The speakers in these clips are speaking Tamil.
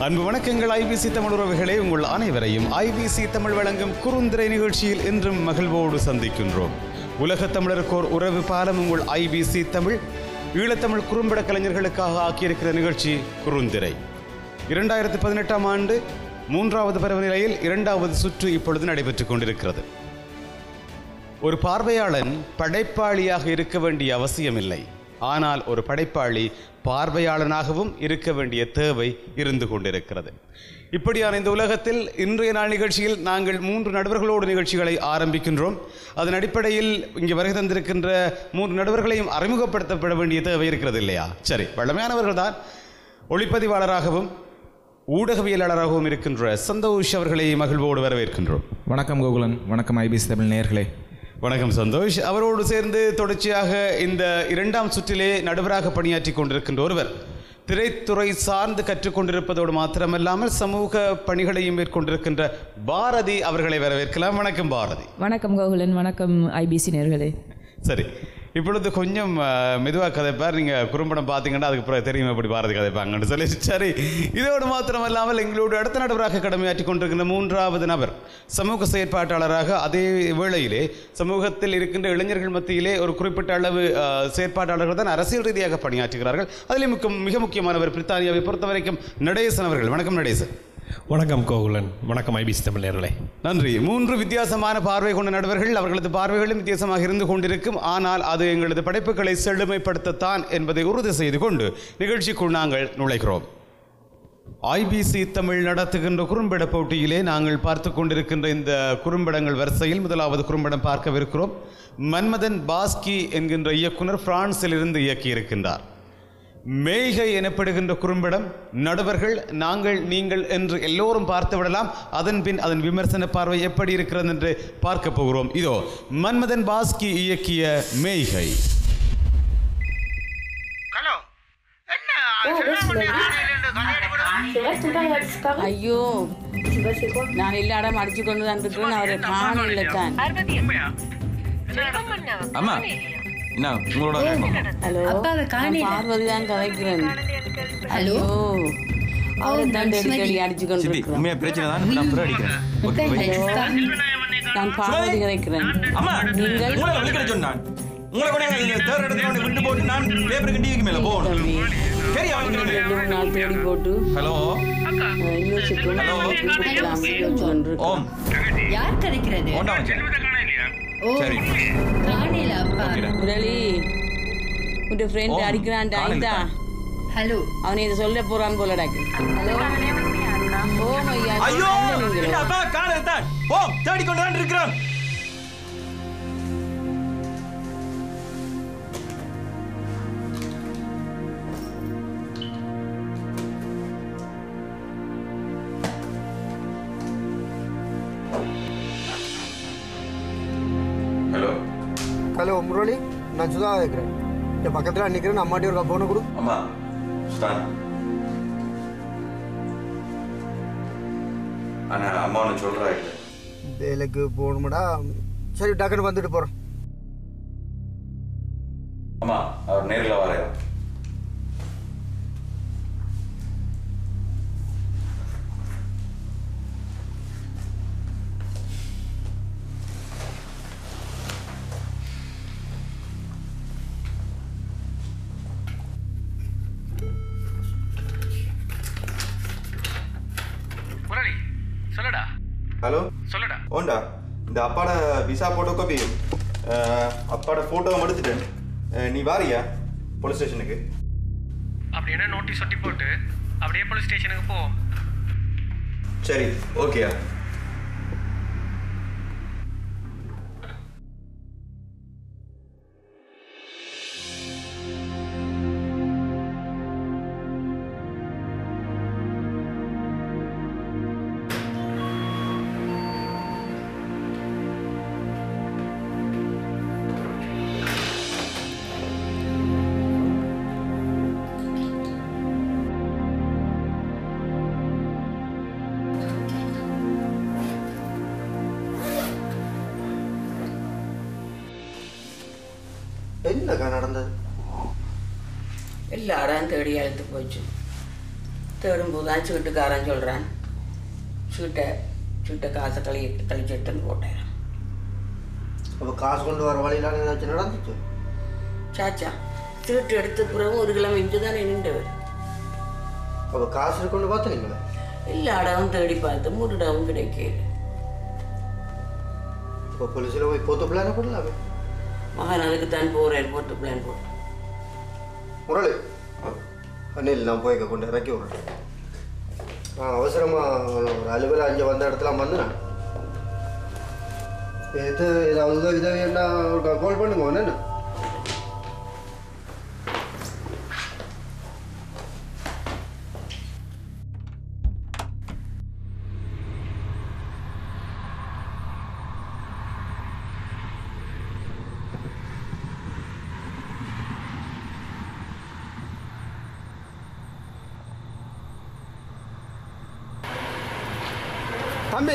அன்பு வணக்கங்கள் ஐபிசி தமிழ் உறவுகளே உங்கள் அனைவரையும் ஐபிசி தமிழ் வழங்கும் குறுந்திரை நிகழ்ச்சியில் இன்றும் மகிழ்வோடு சந்திக்கின்றோம் உலகத் தமிழருக்கோர் உறவு பாலம் உங்கள் ஐபிசி தமிழ் ஈழத்தமிழ் குறும்பட கலைஞர்களுக்காக ஆக்கியிருக்கிற நிகழ்ச்சி குறுந்திரை இரண்டாயிரத்து பதினெட்டாம் ஆண்டு மூன்றாவது பருவநிலையில் இரண்டாவது சுற்று இப்பொழுது நடைபெற்றுக் கொண்டிருக்கிறது ஒரு பார்வையாளன் படைப்பாளியாக இருக்க வேண்டிய அவசியமில்லை ஆனால் ஒரு படைப்பாளி பார்வையாளனாகவும் இருக்க வேண்டிய தேவை இருந்து கொண்டிருக்கிறது இப்படியான இந்த உலகத்தில் இன்றைய நாள் நிகழ்ச்சியில் நாங்கள் மூன்று நடுவர்களோடு நிகழ்ச்சிகளை ஆரம்பிக்கின்றோம் அதன் அடிப்படையில் இங்கே வருகை தந்திருக்கின்ற மூன்று நடுவர்களையும் அறிமுகப்படுத்தப்பட வேண்டிய தேவை இருக்கிறது இல்லையா சரி வழமையானவர்கள் தான் ஒளிப்பதிவாளராகவும் ஊடகவியலாளராகவும் இருக்கின்ற சந்தோஷ் அவர்களை மகிழ்வோடு வரவேற்கின்றோம் வணக்கம் கோகுலன் வணக்கம் ஐபிசி தமிழ் நேயர்களே வணக்கம் சந்தோஷ் அவரோடு சேர்ந்து தொடர்ச்சியாக இந்த இரண்டாம் சுற்றிலே நடுவராக பணியாற்றி கொண்டிருக்கின்ற ஒருவர் திரைத்துறை சார்ந்து கற்றுக்கொண்டிருப்பதோடு மாத்திரமல்லாமல் சமூக பணிகளையும் மேற்கொண்டிருக்கின்ற பாரதி அவர்களை வரவேற்கலாம் வணக்கம் பாரதி வணக்கம் கோகுலன் வணக்கம் ஐபிசி நேர்களே சரி இப்பொழுது கொஞ்சம் மெதுவாக கதைப்பார் நீங்கள் குறும்படம் பார்த்தீங்கன்னா அதுக்கு பிறகு தெரியும் எப்படி பாரதி கதைப்பாங்கன்னு சொல்லி சரி இதோடு மாத்திரமல்லாமல் எங்களோடு அடுத்த நடுவராக கடமையாற்றி கொண்டிருக்கின்ற மூன்றாவது நபர் சமூக செயற்பாட்டாளராக அதே வேளையிலே சமூகத்தில் இருக்கின்ற இளைஞர்கள் மத்தியிலே ஒரு குறிப்பிட்ட அளவு அஹ், செயற்பாட்டாளர்கள் தான் அரசியல் ரீதியாக பணியாற்றுகிறார்கள் அதிலே மிக மிக முக்கியமானவர் பிரித்தானியாவை பொறுத்த வரைக்கும் நடேசன் அவர்கள் வணக்கம் நடேசன் வணக்கம் கோகுலன் வணக்கம் ஐபிசி தமிழ் நேர்களே நன்றி மூன்று வித்தியாசமான பார்வை கொண்ட நடுவர்கள் அவர்களது பார்வைகளும் வித்தியாசமாக இருந்து கொண்டிருக்கும் ஆனால் அது எங்களது படைப்புகளை செழுமைப்படுத்தத்தான் என்பதை உறுதி செய்து கொண்டு நிகழ்ச்சிக்குள் நாங்கள் நுழைகிறோம் ஐபிசி தமிழ் நடத்துகின்ற குறும்பட போட்டியிலே நாங்கள் பார்த்து கொண்டிருக்கின்ற இந்த குறும்படங்கள் வரிசையில் முதலாவது குறும்படம் பார்க்கவிருக்கிறோம் மன்மதன் பாஸ்கி என்கின்ற இயக்குனர் பிரான்சில் இருந்து இயக்கியிருக்கின்றார் மேய்கை எனப்படுகின்ற குறும்படம் நடுவர்கள் நாங்கள் நீங்கள் என்று எல்லோரும் பார்த்து விடலாம் அதன் பின் அதன் விமர்சன பார்வை எப்படி இருக்கிறது என்று பார்க்க போகிறோம் இதோ மன்மதன் பாஸ்கி இயக்கிய மேய்கை ஹலோ என்ன செல்லாமணி ஆணையிலிருந்து கதையெடுப்பது ஐயோ நான் எல்லா இடம் அடிச்சு கொண்டு தான் இருக்கிறேன் அவரை காணல தான் உண்மையா அம்மா என்ன உங்களோட ஹலோ நான் பார்வதி தான் கதைக்கிறேன் ஹலோ அவரை தான் அடிக்கடி அடிச்சு கொண்டு சித்தி இருக்கிறேன் உண்மையா பிரச்சனை தான் நான் பிறகு அடிக்கிறேன் ஓகே வை. நான் பார்வதி கதைக்கிறேன் அம்மா நீங்கள் உங்களை விളിക്കണ சொன்னான் உங்களை கூட எங்க தேர் இடத்துல கொண்டு விட்டு போட்டு நான் பேப்பருக்கு டிவிக்கு மேல போகணும் தம்பி சரி அவங்க ரெண்டு மூணு நாள் தேடி போட்டு ஹலோ அஹ், யோசிக்கும் ஹலோ. கூப்பிடலாம் யோசிச்சு கொண்டு இருக்கிறேன். ஓம் யார் கிடைக்கிறது ஓண்டா வச்சேன் ஓ சரி காணில அப்பா ஓகேடா. முரளி உன் ஃப்ரெண்ட் ஓ, அடிக்கிறான் காணல. ஐதா ஹலோ அவனை இதை சொல்ல போறான் போல டாக்கு ஹலோ ஓ மையா ஐயோ என்ன அப்பா காணல தான் ஓம் தேடி கொண்டு தான் இருக்கிறான் ஹலோ ஹலோ முரளி நான் சுதா இருக்கிறேன் என் பக்கத்தில் நிற்கிறேன் அம்மாட்டி ஒரு ஃபோனை கொடு அம்மா ஸ்டான் ஆனா அம்மா ஒன்று சொல்றா இல்லை வேலைக்கு போகணுமாடா சரி டக்குன்னு வந்துட்டு போகிறேன் அம்மா அவர் நேரில் வரையா முரளி சொல்லடா ஹலோ சொல்லடா ஓண்டா இந்த அப்பாட விசா போட்டோ காப்பி அப்பாட ஃபோட்டோவை எடுத்துட்டேன் அஹ், நீ வாரியா போலீஸ் ஸ்டேஷனுக்கு அப்படி என்ன நோட்டீஸ் ஒட்டி போட்டு அப்படியே போலீஸ் ஸ்டேஷனுக்கு போ சரி ஓகேயா என்னக்கா நடந்தது எல்லா இடம் தேடி அழுத்து போச்சு தேடும் போது தான் சீட்டுக்காரன் சொல்கிறான் சீட்டை சீட்டை காசை கழி கழிச்சிட்டுன்னு போட்டேன் அப்போ காசு கொண்டு வர வழியில ஏதாச்சும் நடந்துச்சு சாச்சா சீட்டு எடுத்த பிறகு ஒரு கிழமை இன்று தானே நின்றவர் அப்போ காசு கொண்டு பார்த்துனீங்களே எல்லா இடமும் தேடி பார்த்து மூணு இடமும் கிடைக்கல இப்போ போலீஸில் போய் போத்து பிளான போடலாமே மகன் அதுக்கு தான் போகிறேன் போட்டு பிளான் போட்டு முரளி அண்ணில் நான் போய் இங்க கொண்டு இறக்கி விட்றேன் நான் அவசரமாக ஒரு அலுவலக அஞ்சு வந்த இடத்துல வந்து நான் இது ஏதாவது உதவி உதவி என்ன கால் பண்ணுங்க என்ன தம்பி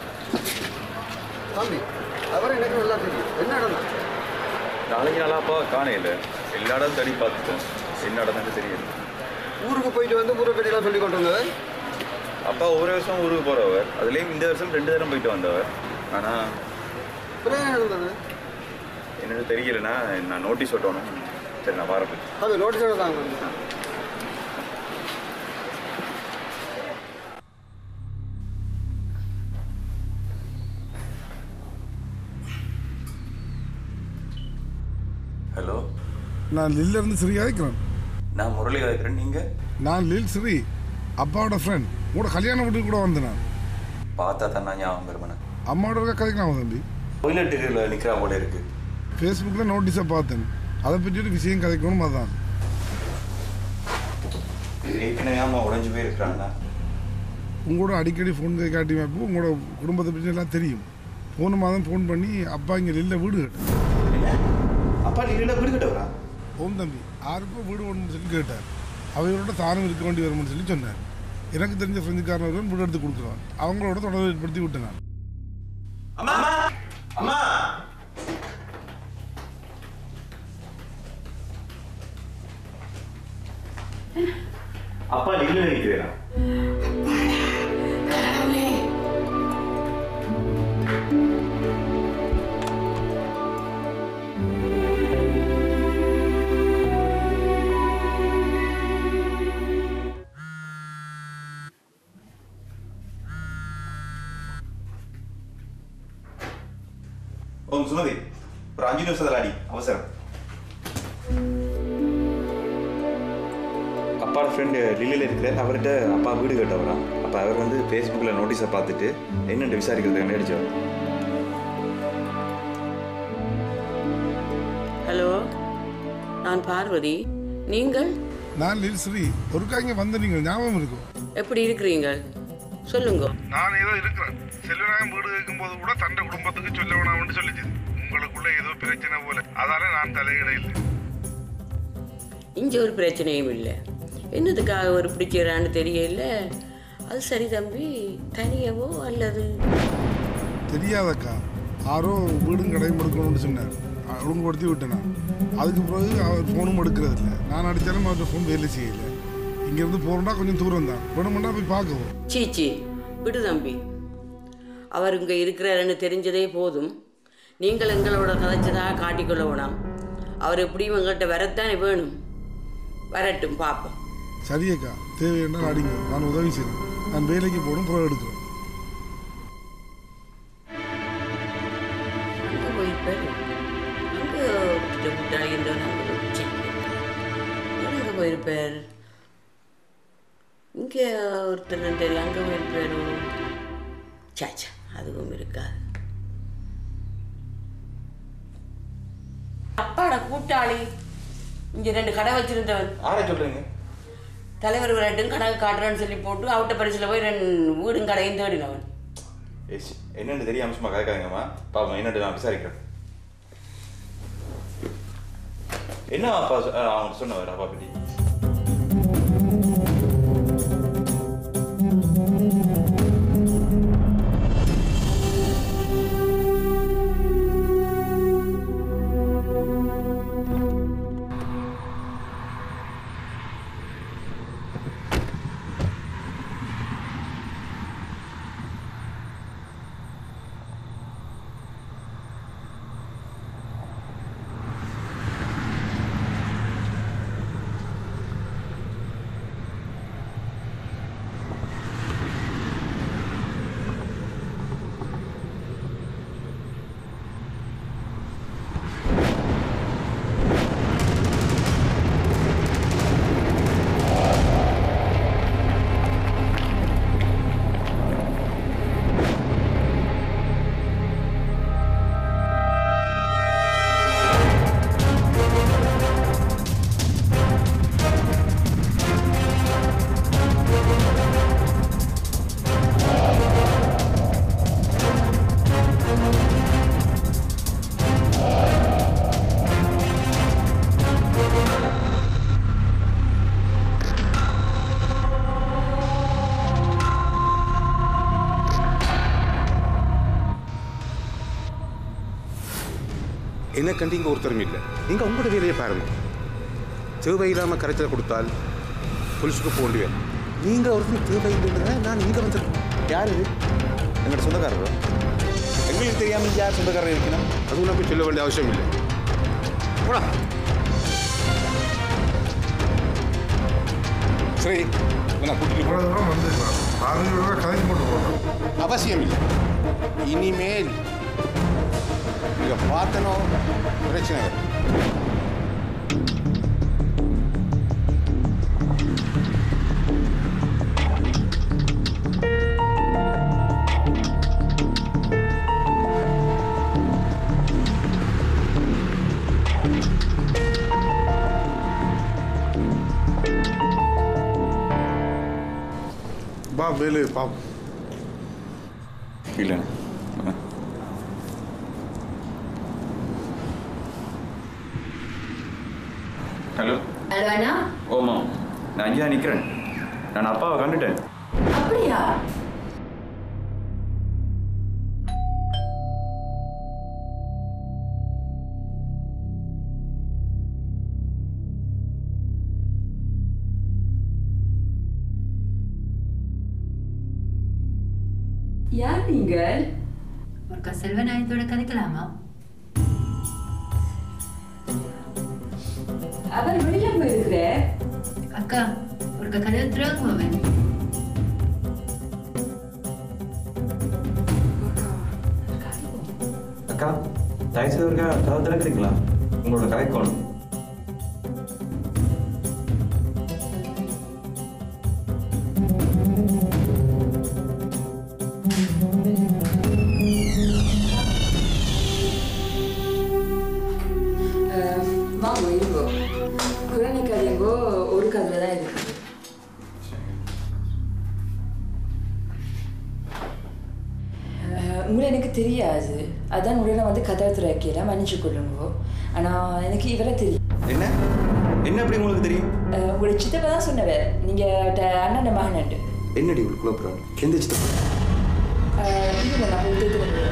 தம்பி அவரை எனக்கு நல்லா தெரியும் என்ன இடம் நாளைக்கு நாளா அப்பா காணையில் எல்லா இடம் தேடி பார்த்துட்டேன் என்ன நடந்தது தெரியல ஊருக்கு போயிட்டு வந்து முருகடியெல்லாம் சொல்லி கொண்டு வந்தவர் அப்பா ஒவ்வொரு வருஷம் ஊருக்கு போகிறவர் அதுலேயும் இந்த வருஷம் ரெண்டு தரம் போயிட்டு வந்தவர் ஆனால் அப்புறம் என்ன நடந்தது என்னது தெரியலன்னா நான் நோட்டீஸ் ஒட்டணும் சரி நான் வரேன் அது நோட்டீஸோட தாங்க ஹலோ நான் லில்ல இருந்து ஸ்ரீ அழைக்கிறேன் நான் முரளி கதைக்கிறேன் நீங்கள் நான் லில் ஸ்ரீ அப்பாவோட ஃப்ரெண்ட் உங்களோட கல்யாண வீட்டுக்கு கூட வந்தேன் நான் பார்த்தா தான் நான் ஞாபகம் வருமானே அம்மாவோட இருக்க கதைக்கலாம் தம்பி டொய்லெட்டுகளில் நிற்கிறா போல இருக்கு ஃபேஸ்புக்கில் நோட்டீஸை பார்த்தேன் அதை பற்றி ஒரு விஷயம் கதைக்கணும் அதுதான் ஏற்கனவே அம்மா உடைஞ்சு போயிருக்கிறாங்கண்ணா உங்களோட அடிக்கடி ஃபோன் காட்டி வைப்போம் உங்களோட குடும்பத்தை பற்றி எல்லாம் தெரியும் போன மாதம் ஃபோன் பண்ணி அப்பா இங்கே லில்ல வீடு கேட்டேன் அப்பா நீங்கள வீடு கட்டவரா ஓம் தம்பி யாருக்கும் வீடு வேணும்னு சொல்லி கேட்டார் அவங்களோட தானும் இருக்க வேண்டி வரும்னு சொல்லி சொன்னார் எனக்கு தெரிஞ்ச ஃப்ரெண்டுக்காரன் வீடு எடுத்து கொடுக்குறான் அவங்களோட தொடர்பு ஏற்படுத்தி விட்டேன் நான் அம்மா அம்மா அப்பா இல்லை நினைக்கிறேன் ஓம் சுமதி ஒரு அஞ்சு நிமிஷத்தில் அடி அவசரம் அப்பாவோட ஃப்ரெண்டு லில்லியில் இருக்கிறார் அவர்கிட்ட அப்பா வீடு கட்டவரா அப்போ அவர் வந்து ஃபேஸ்புக்கில் நோட்டீஸை பார்த்துட்டு என்னென்னு விசாரிக்கிறதுக்கு அடிச்சவர் ஹலோ நான் பார்வதி நீங்கள் நான் லில் ஸ்ரீ ஒருக்கா இங்கே வந்த நீங்கள் ஞாபகம் இருக்கும் எப்படி இருக்கிறீங்க சொல்லுங்க நான் ஏதோ இருக்கிறேன் செல்வராயன் வீடு கேட்கும்போது கூட தண்டை குடும்பத்துக்கு சொல்ல வேணாம்னு சொல்லிச்சு உங்களுக்குள்ள ஏதோ பிரச்சனை போல அதால நான் தலையிட இல்லை இங்கே ஒரு பிரச்சனையும் இல்லை என்னதுக்காக ஒரு பிடிக்கிறான்னு தெரியல அது சரி தம்பி தனியவோ அல்லது தெரியாதக்கா யாரோ வீடும் கடையும் எடுக்கணும்னு சொன்னார் ஒழுங்குபடுத்தி விட்டேன் நான் அதுக்கு பிறகு அவர் ஃபோனும் எடுக்கிறது இல்லை நான் அடித்தாலும் அவர்கிட்ட ஃபோன் வேலை செய்யலை இங்கேருந்து போகிறோம்னா கொஞ்சம் தூரம் தான் வேணுமெண்டா போய் பார்க்கவும் சீச்சி விடு தம்பி அவர் இங்கே இருக்கிறாருன்னு தெரிஞ்சதே போதும் நீங்கள் எங்களோட கதைச்சதாக காட்டிக்கொள்ள வேணாம் அவர் எப்படியும் எங்கள்கிட்ட வரத்தானே வேணும் வரட்டும் பார்ப்போம் சரியக்கா தேவையான அடிங்க நான் உதவி செய்கிறேன் நான் வேலைக்கு போகணும் புறம் எடுக்கிறேன் அங்கே போயிருப்பார் அங்கே கூட்டாளி அங்கே போயிருப்பார் இங்கே ஒருத்தர் தெரியும் அங்கே போயிருப்பார் சாச்சா அதுவும் இருக்காது அப்பாட கூட்டாளி இங்கே ரெண்டு கடை வச்சிருந்தவன் ஆரை சொல்கிறீங்க தலைவர் ரெண்டும் கணக்கு காட்டுறேன்னு சொல்லி போட்டு அவுட்ட பரிசில் போய் ரெண்டு வீடும் கடையும் தேடினவன் ஏஸ் என்னென்னு தெரியாம சும்மா கதைக்காதீங்கம்மா பாப்போம் என்னட்டு நான் விசாரிக்கிறேன் என்ன அப்பா சொ- அஹ் அவங்க சொன்னவர் அப்பா பற்றி என்ன கண்டு இங்கே ஒருத்தரும் இல்லை நீங்கள் உங்களோட வேலையை பாருங்க தேவையில்லாமல் கரைச்சல் கொடுத்தால் போலீஸுக்கு போக வேண்டிய நீங்கள் ஒருத்தர் தேவையில்லைன்னு நான் இங்கே வந்திருக்கேன் யார் இது எங்களோட சொந்தக்காரரோ எங்களுக்கு தெரியாமல் யார் சொந்தக்காரர் இருக்கணும் அதுவும் நம்ம சொல்ல வேண்டிய அவசியம் இல்லை போடா சரி நான் கூட்டிட்டு இவ்வளோ தூரம் வந்துருக்கலாம் பாருங்க கதைக்கு போட்டு போட்டோம் அவசியம் இல்லை இனிமேல் இங்கே பார்த்தனோ பிரச்சனை வரும் பா வேலு பாப்போம் இல்லைண்ணே ஹலோ ஹலோ அண்ணா ஓமா நான் இங்கே தான் நிற்கிறேன் நான் அப்பாவை கண்டுட்டேன் அப்படியா யார் நீங்கள் ஒருக்கா செல்வநாயகத்தோட கதைக்கலாமா அவர் வெளியே போயிருக்கிறார் அக்கா ஒருக்கா கதை திறக்கும் அவன் அக்கா தயவு செய்து இருக்கா கதை திறக்கிறீங்களா உங்களோட கதைக்கோணும் வாங்க இருங்கோ குழந்தை கதைங்கோ ஒரு கதையில் தான் இருக்கு அஹ், உங்களை எனக்கு தெரியாது அதான் உடனே வந்து கதை திறக்கல மன்னிச்சு கொள்ளுங்கோ ஆனால் எனக்கு இவரை தெரியும் என்ன என்ன அப்படி உங்களுக்கு தெரியும் அஹ், உங்களோட சித்தப்பா தான் சொன்னவர் நீங்கள் அண்ணன் மகன் என்னடி உங்களுக்கு குழப்பம் எந்த சித்தப்பா இல்லை நான் கொடுத்து கொண்டு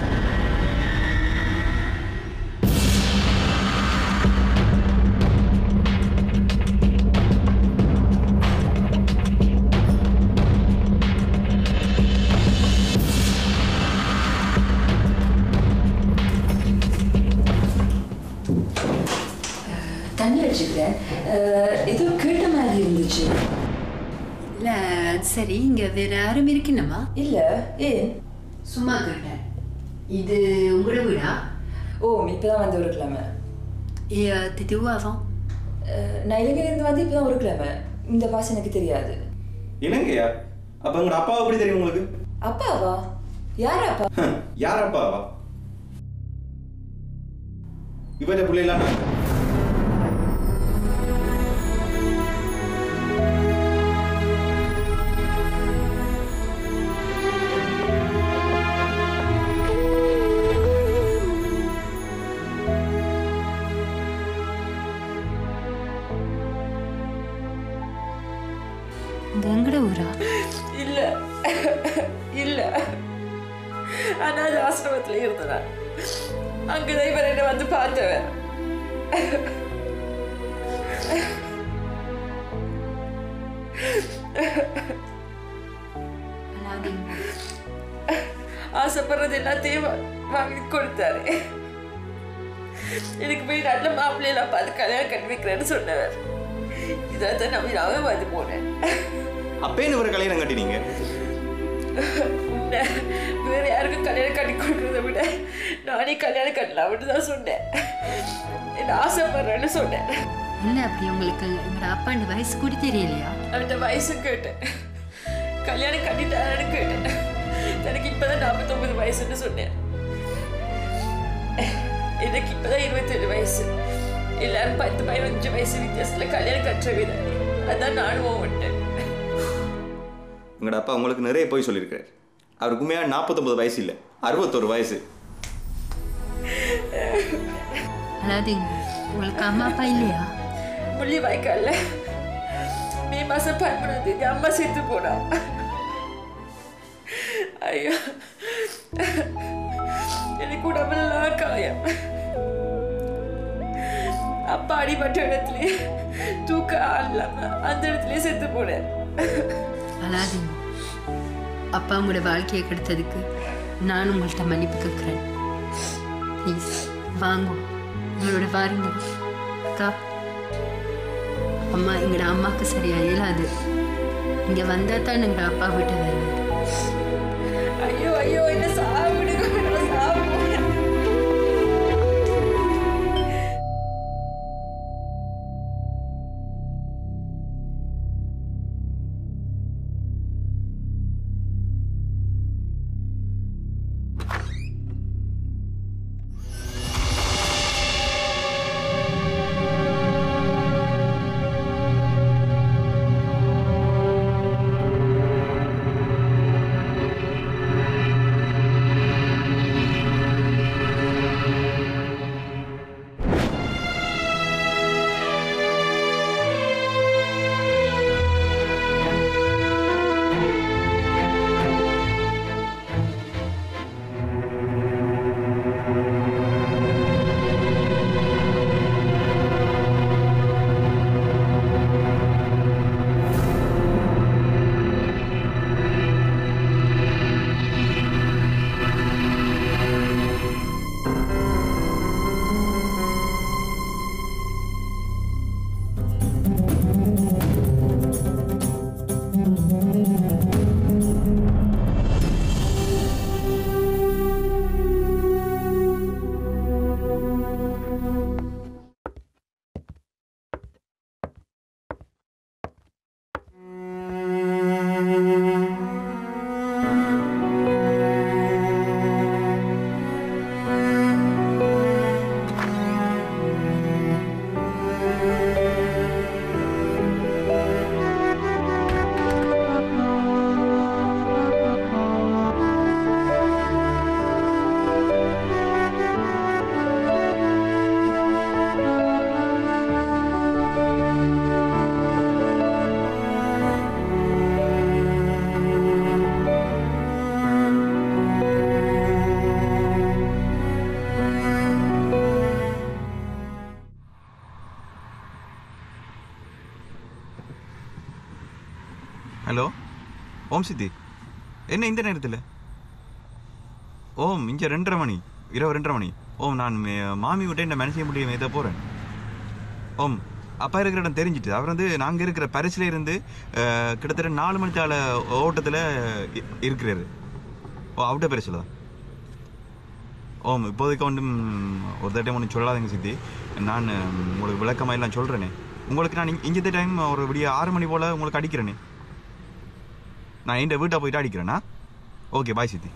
தண்ணி வச்சுக்கிறேன் அஹ், ஏதோ கேட்ட மாதிரி இருந்துச்சு இல்ல அது சரி இங்க வேற யாரும் இருக்கணுமா இல்ல ஏன் சும்மா கேட்டேன் இது உங்களோட வீடா ஓ இப்பதான் வந்து ஒரு கிழமை ஏ திதுவாவம் அஹ், நான் இலங்கையிலேருந்து வந்து இப்பதான் ஒரு கிழமை இந்த பாசம் எனக்கு தெரியாது இலங்கையா அப்ப உங்களோட அப்பா எப்படி தெரியும் உங்களுக்கு அப்பாவா யார் அப்பா யார் அப்பாவா இவர பிள்ளைலாம் நாங்க இது எங்கட ஊரா இல்ல இல்ல அனாத ஆசிரமத்துல இருந்தேன் அங்கதான் இவர் என்ன வந்து பார்த்தவர் ஆசைப்படுறது எல்லாத்தையும் வா- வாங்கி கொடுத்தாரு எனக்கு போய் நல்ல மாப்பிள்ளையெல்லாம் பார்த்து கல்யாணம் கட்டி வைக்கிறேன்னு சொன்னவர் இதான் நம்பினாவே வந்து போனேன் அப்பேன்னு இவரை கல்யாணம் கட்டினீங்க உன்னை வேற யாருக்கும் கல்யாணம் கட்டி கொடுக்கறத விட நானே கல்யாணம் கட்டலாம்னு தான் சொன்னேன் என்ன ஆசைப்படுறேன்னு சொன்னேன் இல்ல அப்படி உங்களுக்கு எங்கட அப்பாண்ட வயசு கூட தெரியலையா அவன்கிட்ட வயசு கேட்டேன் கல்யாணம் கட்டிட்டாரான்னு கேட்டேன் எனக்கு இப்பதான் நாற்பத்தொன்பது வயசுன்னு சொன்னேன் எனக்கு இப்பதான் இருபத்தேழு வயசு எல்லாரும் பத்து பதினஞ்சு வயசு வித்தியாசத்துல கல்யாணம் கட்டுற விதானே அதான் நானும் ஓட்டேன் எங்களோட அப்பா உங்களுக்கு நிறைய போய் சொல்லியிருக்காரு அவருக்கு உண்மையாக நாற்பத்தொம்பது வயசு இல்லை அறுபத்தொரு வயசு அதாவது உங்களுக்கு அம்மா அப்பா இல்லையா முள்ளி வாய்க்கால்ல மே மாசம் பதிமூணாம் தேதி அம்மா செத்து போனா ஐயோ எனக்கு உடம்புலாம் காயம் அப்பா அடிபட்ட இடத்துலயே தூக்க ஆள் இல்லாம அந்த இடத்துலயே செத்து போனேன் அழாதீங்க அப்பா உங்களோட வாழ்க்கையை கெடுத்ததுக்கு நான் உங்கள்கிட்ட மன்னிப்பு கேட்குறேன் ப்ளீஸ் வாங்க உங்களோட பாருங்க அக்கா அம்மா எங்களோட அம்மாவுக்கு சரியா இயலாது இங்கே வந்தால் தான் எங்கள் அப்பா விட்டு வருவார் ஐயோ ஐயோ என்ன சாப்பிடுங்க நான் சாப்பிடுவேன் ஹலோ ஓம் சித்தி என்ன இந்த நேரத்தில் ஓம் இங்கே ரெண்டரை மணி இரவு ரெண்டரை மணி ஓம் நான் மே- மாமி விட்டு என்ன மனசிய முடியும் இதை போகிறேன் ஓம் அப்பா இருக்கிற இடம் தெரிஞ்சிட்டு அவர் வந்து நாங்கள் இருக்கிற பரிசில் இருந்து அஹ், கிட்டத்தட்ட நாலு மணி தாள ஓட்டத்தில் இருக்கிறாரு ஓ அவுட்ட பரிசில் தான் ஓம் இப்போதைக்கு ஒன்றும் ஒரு டைம் ஒன்றும் சொல்லாதீங்க சித்தி நான் உங்களுக்கு விளக்கமாக எல்லாம் சொல்கிறேனே உங்களுக்கு நான் இங்க- இந்த டைம் ஒரு விடிய ஆறு மணி போல் உங்களுக்கு அடிக்கிறேனே நான் என் வீட்டை போயிட்டு அடிக்கிறேனா ஓகே பாய் சித்தி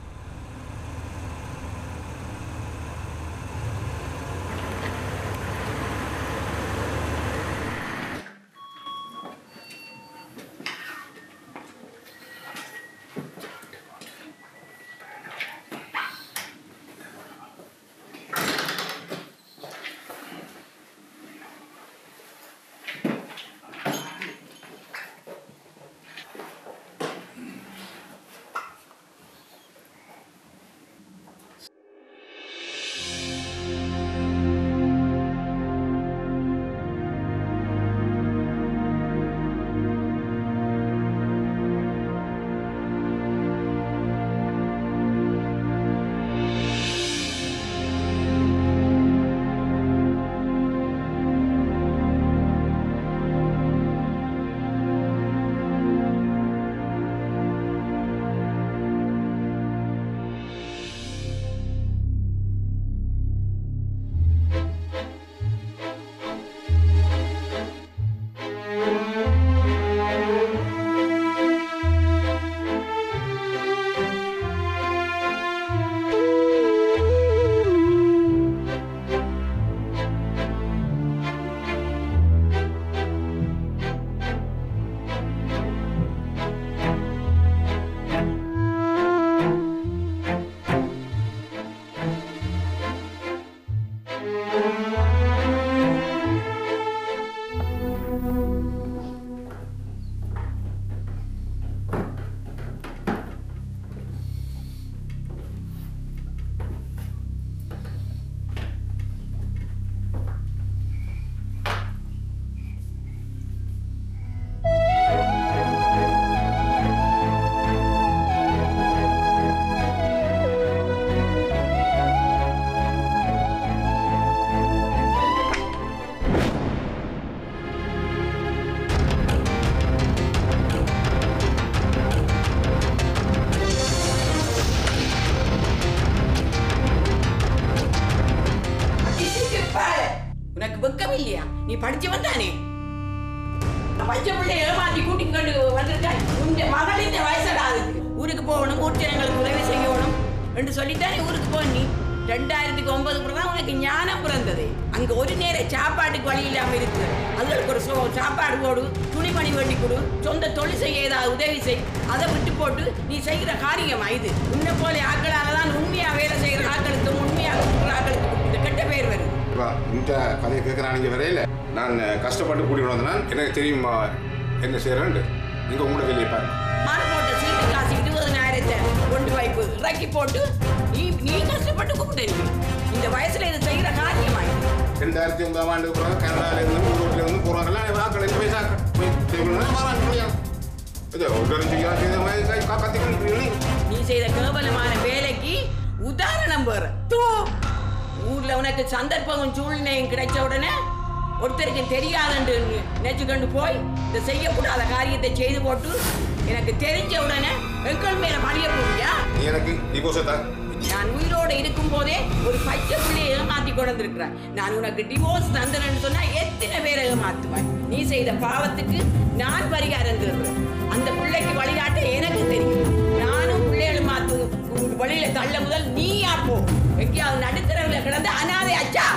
படிச்சு வந்தானே பச்சை பிள்ளை ஏமாத்தி கூட்டிட்டு கொண்டு வந்திருக்காய் உங்க மகள் இந்த வயசடாது ஊருக்கு போகணும் ஊர்ச்சனங்களுக்கு உதவி செய்யணும் என்று சொல்லித்தானே ஊருக்கு போ நீ ரெண்டாயிரத்துக்கு ஒன்பது தான் உனக்கு ஞானம் பிறந்தது அங்க ஒரு நேர சாப்பாட்டுக்கு வழி இல்லாம இருக்கு அதுகளுக்கு ஒரு சோ- சாப்பாடு போடு துணிமணி வேண்டி கொடு சொந்த தொழில் செய்ய ஏதாவது உதவி செய் அதை விட்டு போட்டு நீ செய்கிற காரியமா இது உன்னை போல ஆக்களால தான் உண்மையா வேலை செய்கிற ஆக்களுக்கும் உண்மையா கொடுக்குற ஆக்களுக்கும் இந்த கெட்ட பேர் வருது இப்போ இந்த கதையை கேட்குறான் இங்கே வரையில நான் கஷ்டப்பட்டு கூட்டிட்டு வந்தேன் எனக்கு தெரியுமா என்ன செய்கிறேன்ட்டு நீங்கள் உங்களோட வேலையை பாருங்க மான் போட்ட சீட்டு காசு இருபதனாயிரத்தை கொண்டு வைப்பு இறக்கி போட்டு நீ நீ கஷ்டப்பட்டு கூப்பிட்டு இந்த வயசுல இதை செய்கிற காரியமா இது? ரெண்டாயிரத்தி ஒன்பதாம் ஆண்டு பிறகு கனடாலேருந்து ஊரோட்டில் இருந்து போகிறாங்கல்ல வாக்கள் இந்த வயசா போய் செய்யணும்னா வராங்க முடியாது இது ஒரு செய்த மாதிரி கை கா- கத்திக்கணும் நீ செய்த கேவலமான வேலைக்கு உதாரணம் வேற தூ ஊர்ல உனக்கு சந்தர்ப்பமும் சூழ்நிலையும் கிடைச்ச உடனே ஒருத்தருக்கு தெரியாதுன்னு நினைச்சு கொண்டு போய் இந்த செய்யக்கூடாத காரியத்தை செய்து போட்டு எனக்கு தெரிஞ்ச உடனே எங்கள் மேல பழிய போறியா நீ எனக்கு டிவோர்ஸை தான் நான் உயிரோட இருக்கும் போதே ஒரு பச்சை பிள்ளையை ஏமாத்தி கொண்டு வந்திருக்கிறேன் நான் உனக்கு டிவோர்ஸ் தந்தனன்னு சொன்னா எத்தனை பேரை ஏமாத்துவேன் நீ செய்த பாவத்துக்கு நான் பரிகாரம் தருவேன் அந்த பிள்ளைக்கு வழிகாட்ட எனக்கு தெரியும் நானும் பிள்ளைகள் மாத்து வழியில தள்ள முதல் நீயா போ எங்கேயாவது நடுத்தரவுல கிடந்து அனாதை அச்சா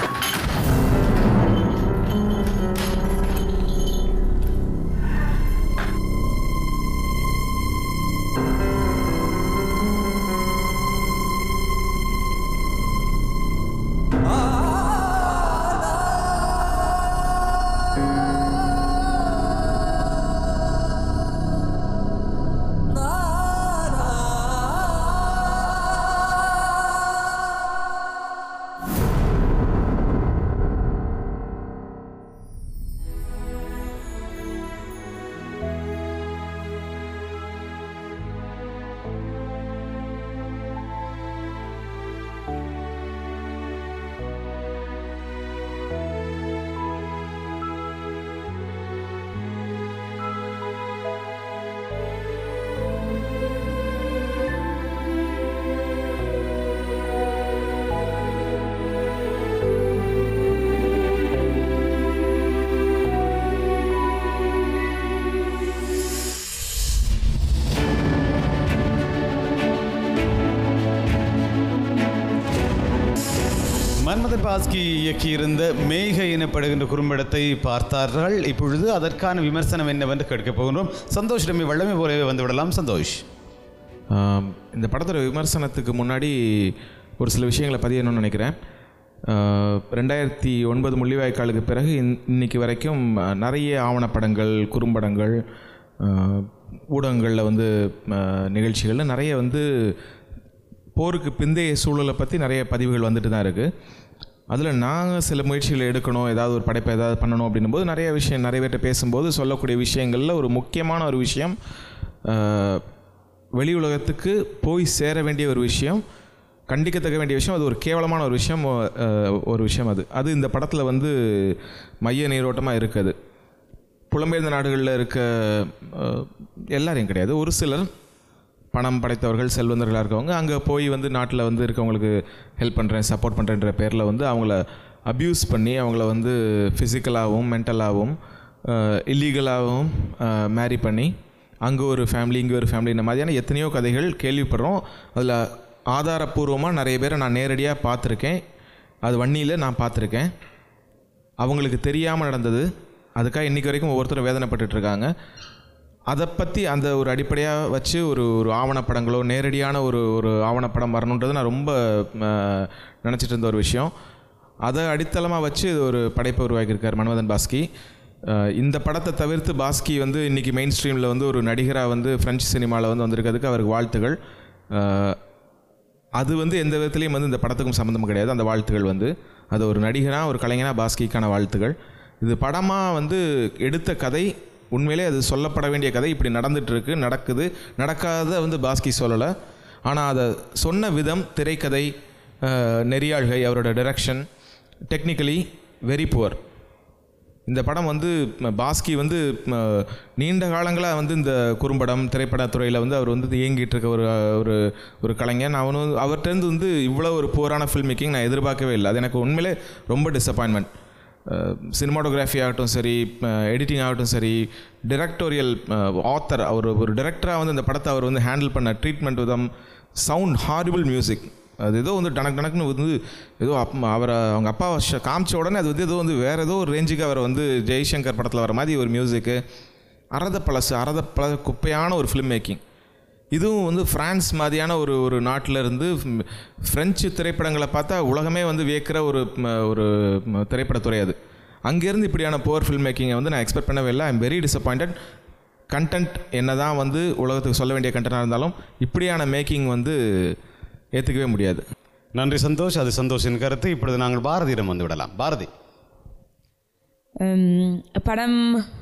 மன்மதன் பாஸ்கி இயக்கியிருந்த மேக எனப்படுகின்ற குறும்படத்தை பார்த்தார்கள் இப்பொழுது அதற்கான விமர்சனம் என்னவென்று கேட்கப் போகின்றோம் சந்தோஷிடமே வல்லமை போலவே வந்து விடலாம் சந்தோஷ் ஆம், இந்த படத்தோட விமர்சனத்துக்கு முன்னாடி ஒரு சில விஷயங்களை பதியணும்னு நினைக்கிறேன் ஆ, ரெண்டாயிரத்தி ஒன்பது முள்ளிவாய்க்காலுக்கு பிறகு இன் இன்னைக்கு வரைக்கும் ஆ, நிறைய ஆவணப்படங்கள் குறும்படங்கள் ஆ, ஊடகங்களில் வந்து ஆ, நிகழ்ச்சிகள்ல நிறைய வந்து போருக்கு பிந்தைய சூழலை பற்றி நிறைய பதிவுகள் வந்துட்டு தான் இருக்குது அதில் நாங்கள் சில முயற்சிகளை எடுக்கணும் ஏதாவது ஒரு படைப்பை ஏதாவது பண்ணணும் அப்படின்னும் போது நிறைய விஷயம் நிறைய பேர்கிட்ட பேசும்போது சொல்லக்கூடிய விஷயங்களில் ஒரு முக்கியமான ஒரு விஷயம் ஆஹ், வெளி உலகத்துக்கு போய் சேர வேண்டிய ஒரு விஷயம் கண்டிக்கத்தக்க வேண்டிய விஷயம் அது ஒரு கேவலமான ஒரு விஷயம் ஆஹ், ஒரு விஷயம் அது அது இந்த படத்தில் வந்து மைய நீரோட்டமாக இருக்குது புலம்பெயர்ந்த நாடுகளில் இருக்க ஆஹ், எல்லாரையும் கிடையாது ஒரு சிலர் பணம் படைத்தவர்கள் செல்வந்தர்களாக இருக்கவங்க அங்கே போய் வந்து நாட்டில் வந்து இருக்கவங்களுக்கு ஹெல்ப் பண்ணுறேன் சப்போர்ட் பண்ணுறேன்ற பேரில் வந்து அவங்கள அப்யூஸ் பண்ணி அவங்கள வந்து ஃபிசிக்கலாகவும் மென்டலாகவும் இல்லீகலாகவும் மேரி பண்ணி அங்கே ஒரு ஃபேமிலி இங்கே ஒரு ஃபேமிலி இந்த மாதிரியான எத்தனையோ கதைகள் கேள்விப்படுறோம் அதில் ஆதாரப்பூர்வமாக நிறைய பேரை நான் நேரடியாக பார்த்துருக்கேன் அது வன்னியில் நான் பார்த்துருக்கேன் அவங்களுக்கு தெரியாமல் நடந்தது அதுக்காக இன்றைக்கி வரைக்கும் ஒவ்வொருத்தரும் வேதனைப்பட்டுட்டு இருக்காங்க அதை பற்றி அந்த ஒரு அடிப்படையாக வச்சு ஒரு ஒரு ஆவணப்படங்களோ நேரடியான ஒரு ஒரு ஆவணப்படம் வரணுன்றது நான் ரொம்ப அஹ், நினச்சிட்டு இருந்த ஒரு விஷயம் அதை அடித்தளமாக வச்சு இது ஒரு படைப்பை உருவாக்கியிருக்கார் மன்மதன் பாஸ்கி அஹ், இந்த படத்தை தவிர்த்து பாஸ்கி வந்து இன்றைக்கி மெயின் ஸ்ட்ரீமில் வந்து ஒரு நடிகராக வந்து ஃப்ரெஞ்சு சினிமாவில் வந்து வந்திருக்கிறதுக்கு அவருக்கு வாழ்த்துகள் அஹ், அது வந்து எந்த விதத்துலையும் வந்து இந்த படத்துக்கும் சம்மந்தம் கிடையாது அந்த வாழ்த்துகள் வந்து அது ஒரு நடிகனாக ஒரு கலைஞனாக பாஸ்கிக்கான வாழ்த்துகள் இது படமாக வந்து எடுத்த கதை உண்மையிலே அது சொல்லப்பட வேண்டிய கதை இப்படி நடந்துட்டு இருக்கு நடக்குது நடக்காத வந்து பாஸ்கி சொல்லலை ஆனால் அதை சொன்ன விதம் திரைக்கதை அஹ், நெறியாள்கை அவரோட டைரக்ஷன் டெக்னிக்கலி வெரி புவர் இந்த படம் வந்து ம, பாஸ்கி வந்து ம, நீண்ட காலங்களாக வந்து இந்த குறும்படம் திரைப்படத்துறையில் வந்து அவர் வந்து இயங்கிட்டு இருக்க ஒரு ஒரு ஒரு கலைஞர் நான் அவனு அவர்கிட்டருந்து வந்து இவ்வளோ ஒரு புவரான ஃபில்ம் மேக்கிங் நான் எதிர்பார்க்கவே இல்லை அது எனக்கு உண்மையிலே ரொம்ப டிசப்பாயின்மெண்ட் சினிமாட்டோகிராஃபி ஆகட்டும் சரி எடிட்டிங் ஆகட்டும் சரி டிரெக்டோரியல் ஆத்தர் அவர் ஒரு டிரெக்டராக வந்து இந்த படத்தை அவர் வந்து ஹேண்டில் பண்ண ட்ரீட்மெண்ட் விதம் சவுண்ட் ஹாரிபிள் மியூசிக் அது ஏதோ வந்து டனக் டனக்குன்னு வந்து ஏதோ அப் அவரை அவங்க அப்பா ஷ- காமிச்ச உடனே அது வந்து ஏதோ வந்து வேறு ஏதோ ஒரு ரேஞ்சுக்கு அவர் வந்து ஜெய்சங்கர் படத்தில் வர மாதிரி ஒரு மியூசிக்கு அறத பழசு அறத பழ குப்பையான ஒரு ஃபிலிம் மேக்கிங் இதுவும் வந்து ஃப்ரான்ஸ் மாதிரியான ஒரு ஒரு நாட்டில் இருந்து ஃப்- ஃப்ரெஞ்சு திரைப்படங்களை பார்த்தா உலகமே வந்து வியக்கிற ஒரு ம, ஒரு ம, திரைப்படத்துறை அது அங்கேருந்து இப்படியான போர் ஃபில்ம் மேக்கிங்கை வந்து நான் எக்ஸ்பெக்ட் பண்ணவே இல்லை ஐம் வெரி டிசப்பாயிண்டட் கண்டென்ட் என்ன தான் வந்து உலகத்துக்கு சொல்ல வேண்டிய கண்டென்ட்டாக இருந்தாலும் இப்படியான மேக்கிங் வந்து ஏற்றுக்கவே முடியாது நன்றி சந்தோஷ் அது சந்தோஷின் கருத்து இப்பொழுது நாங்கள் பாரதியிடம் வந்து விடலாம் பாரதி உம், படம்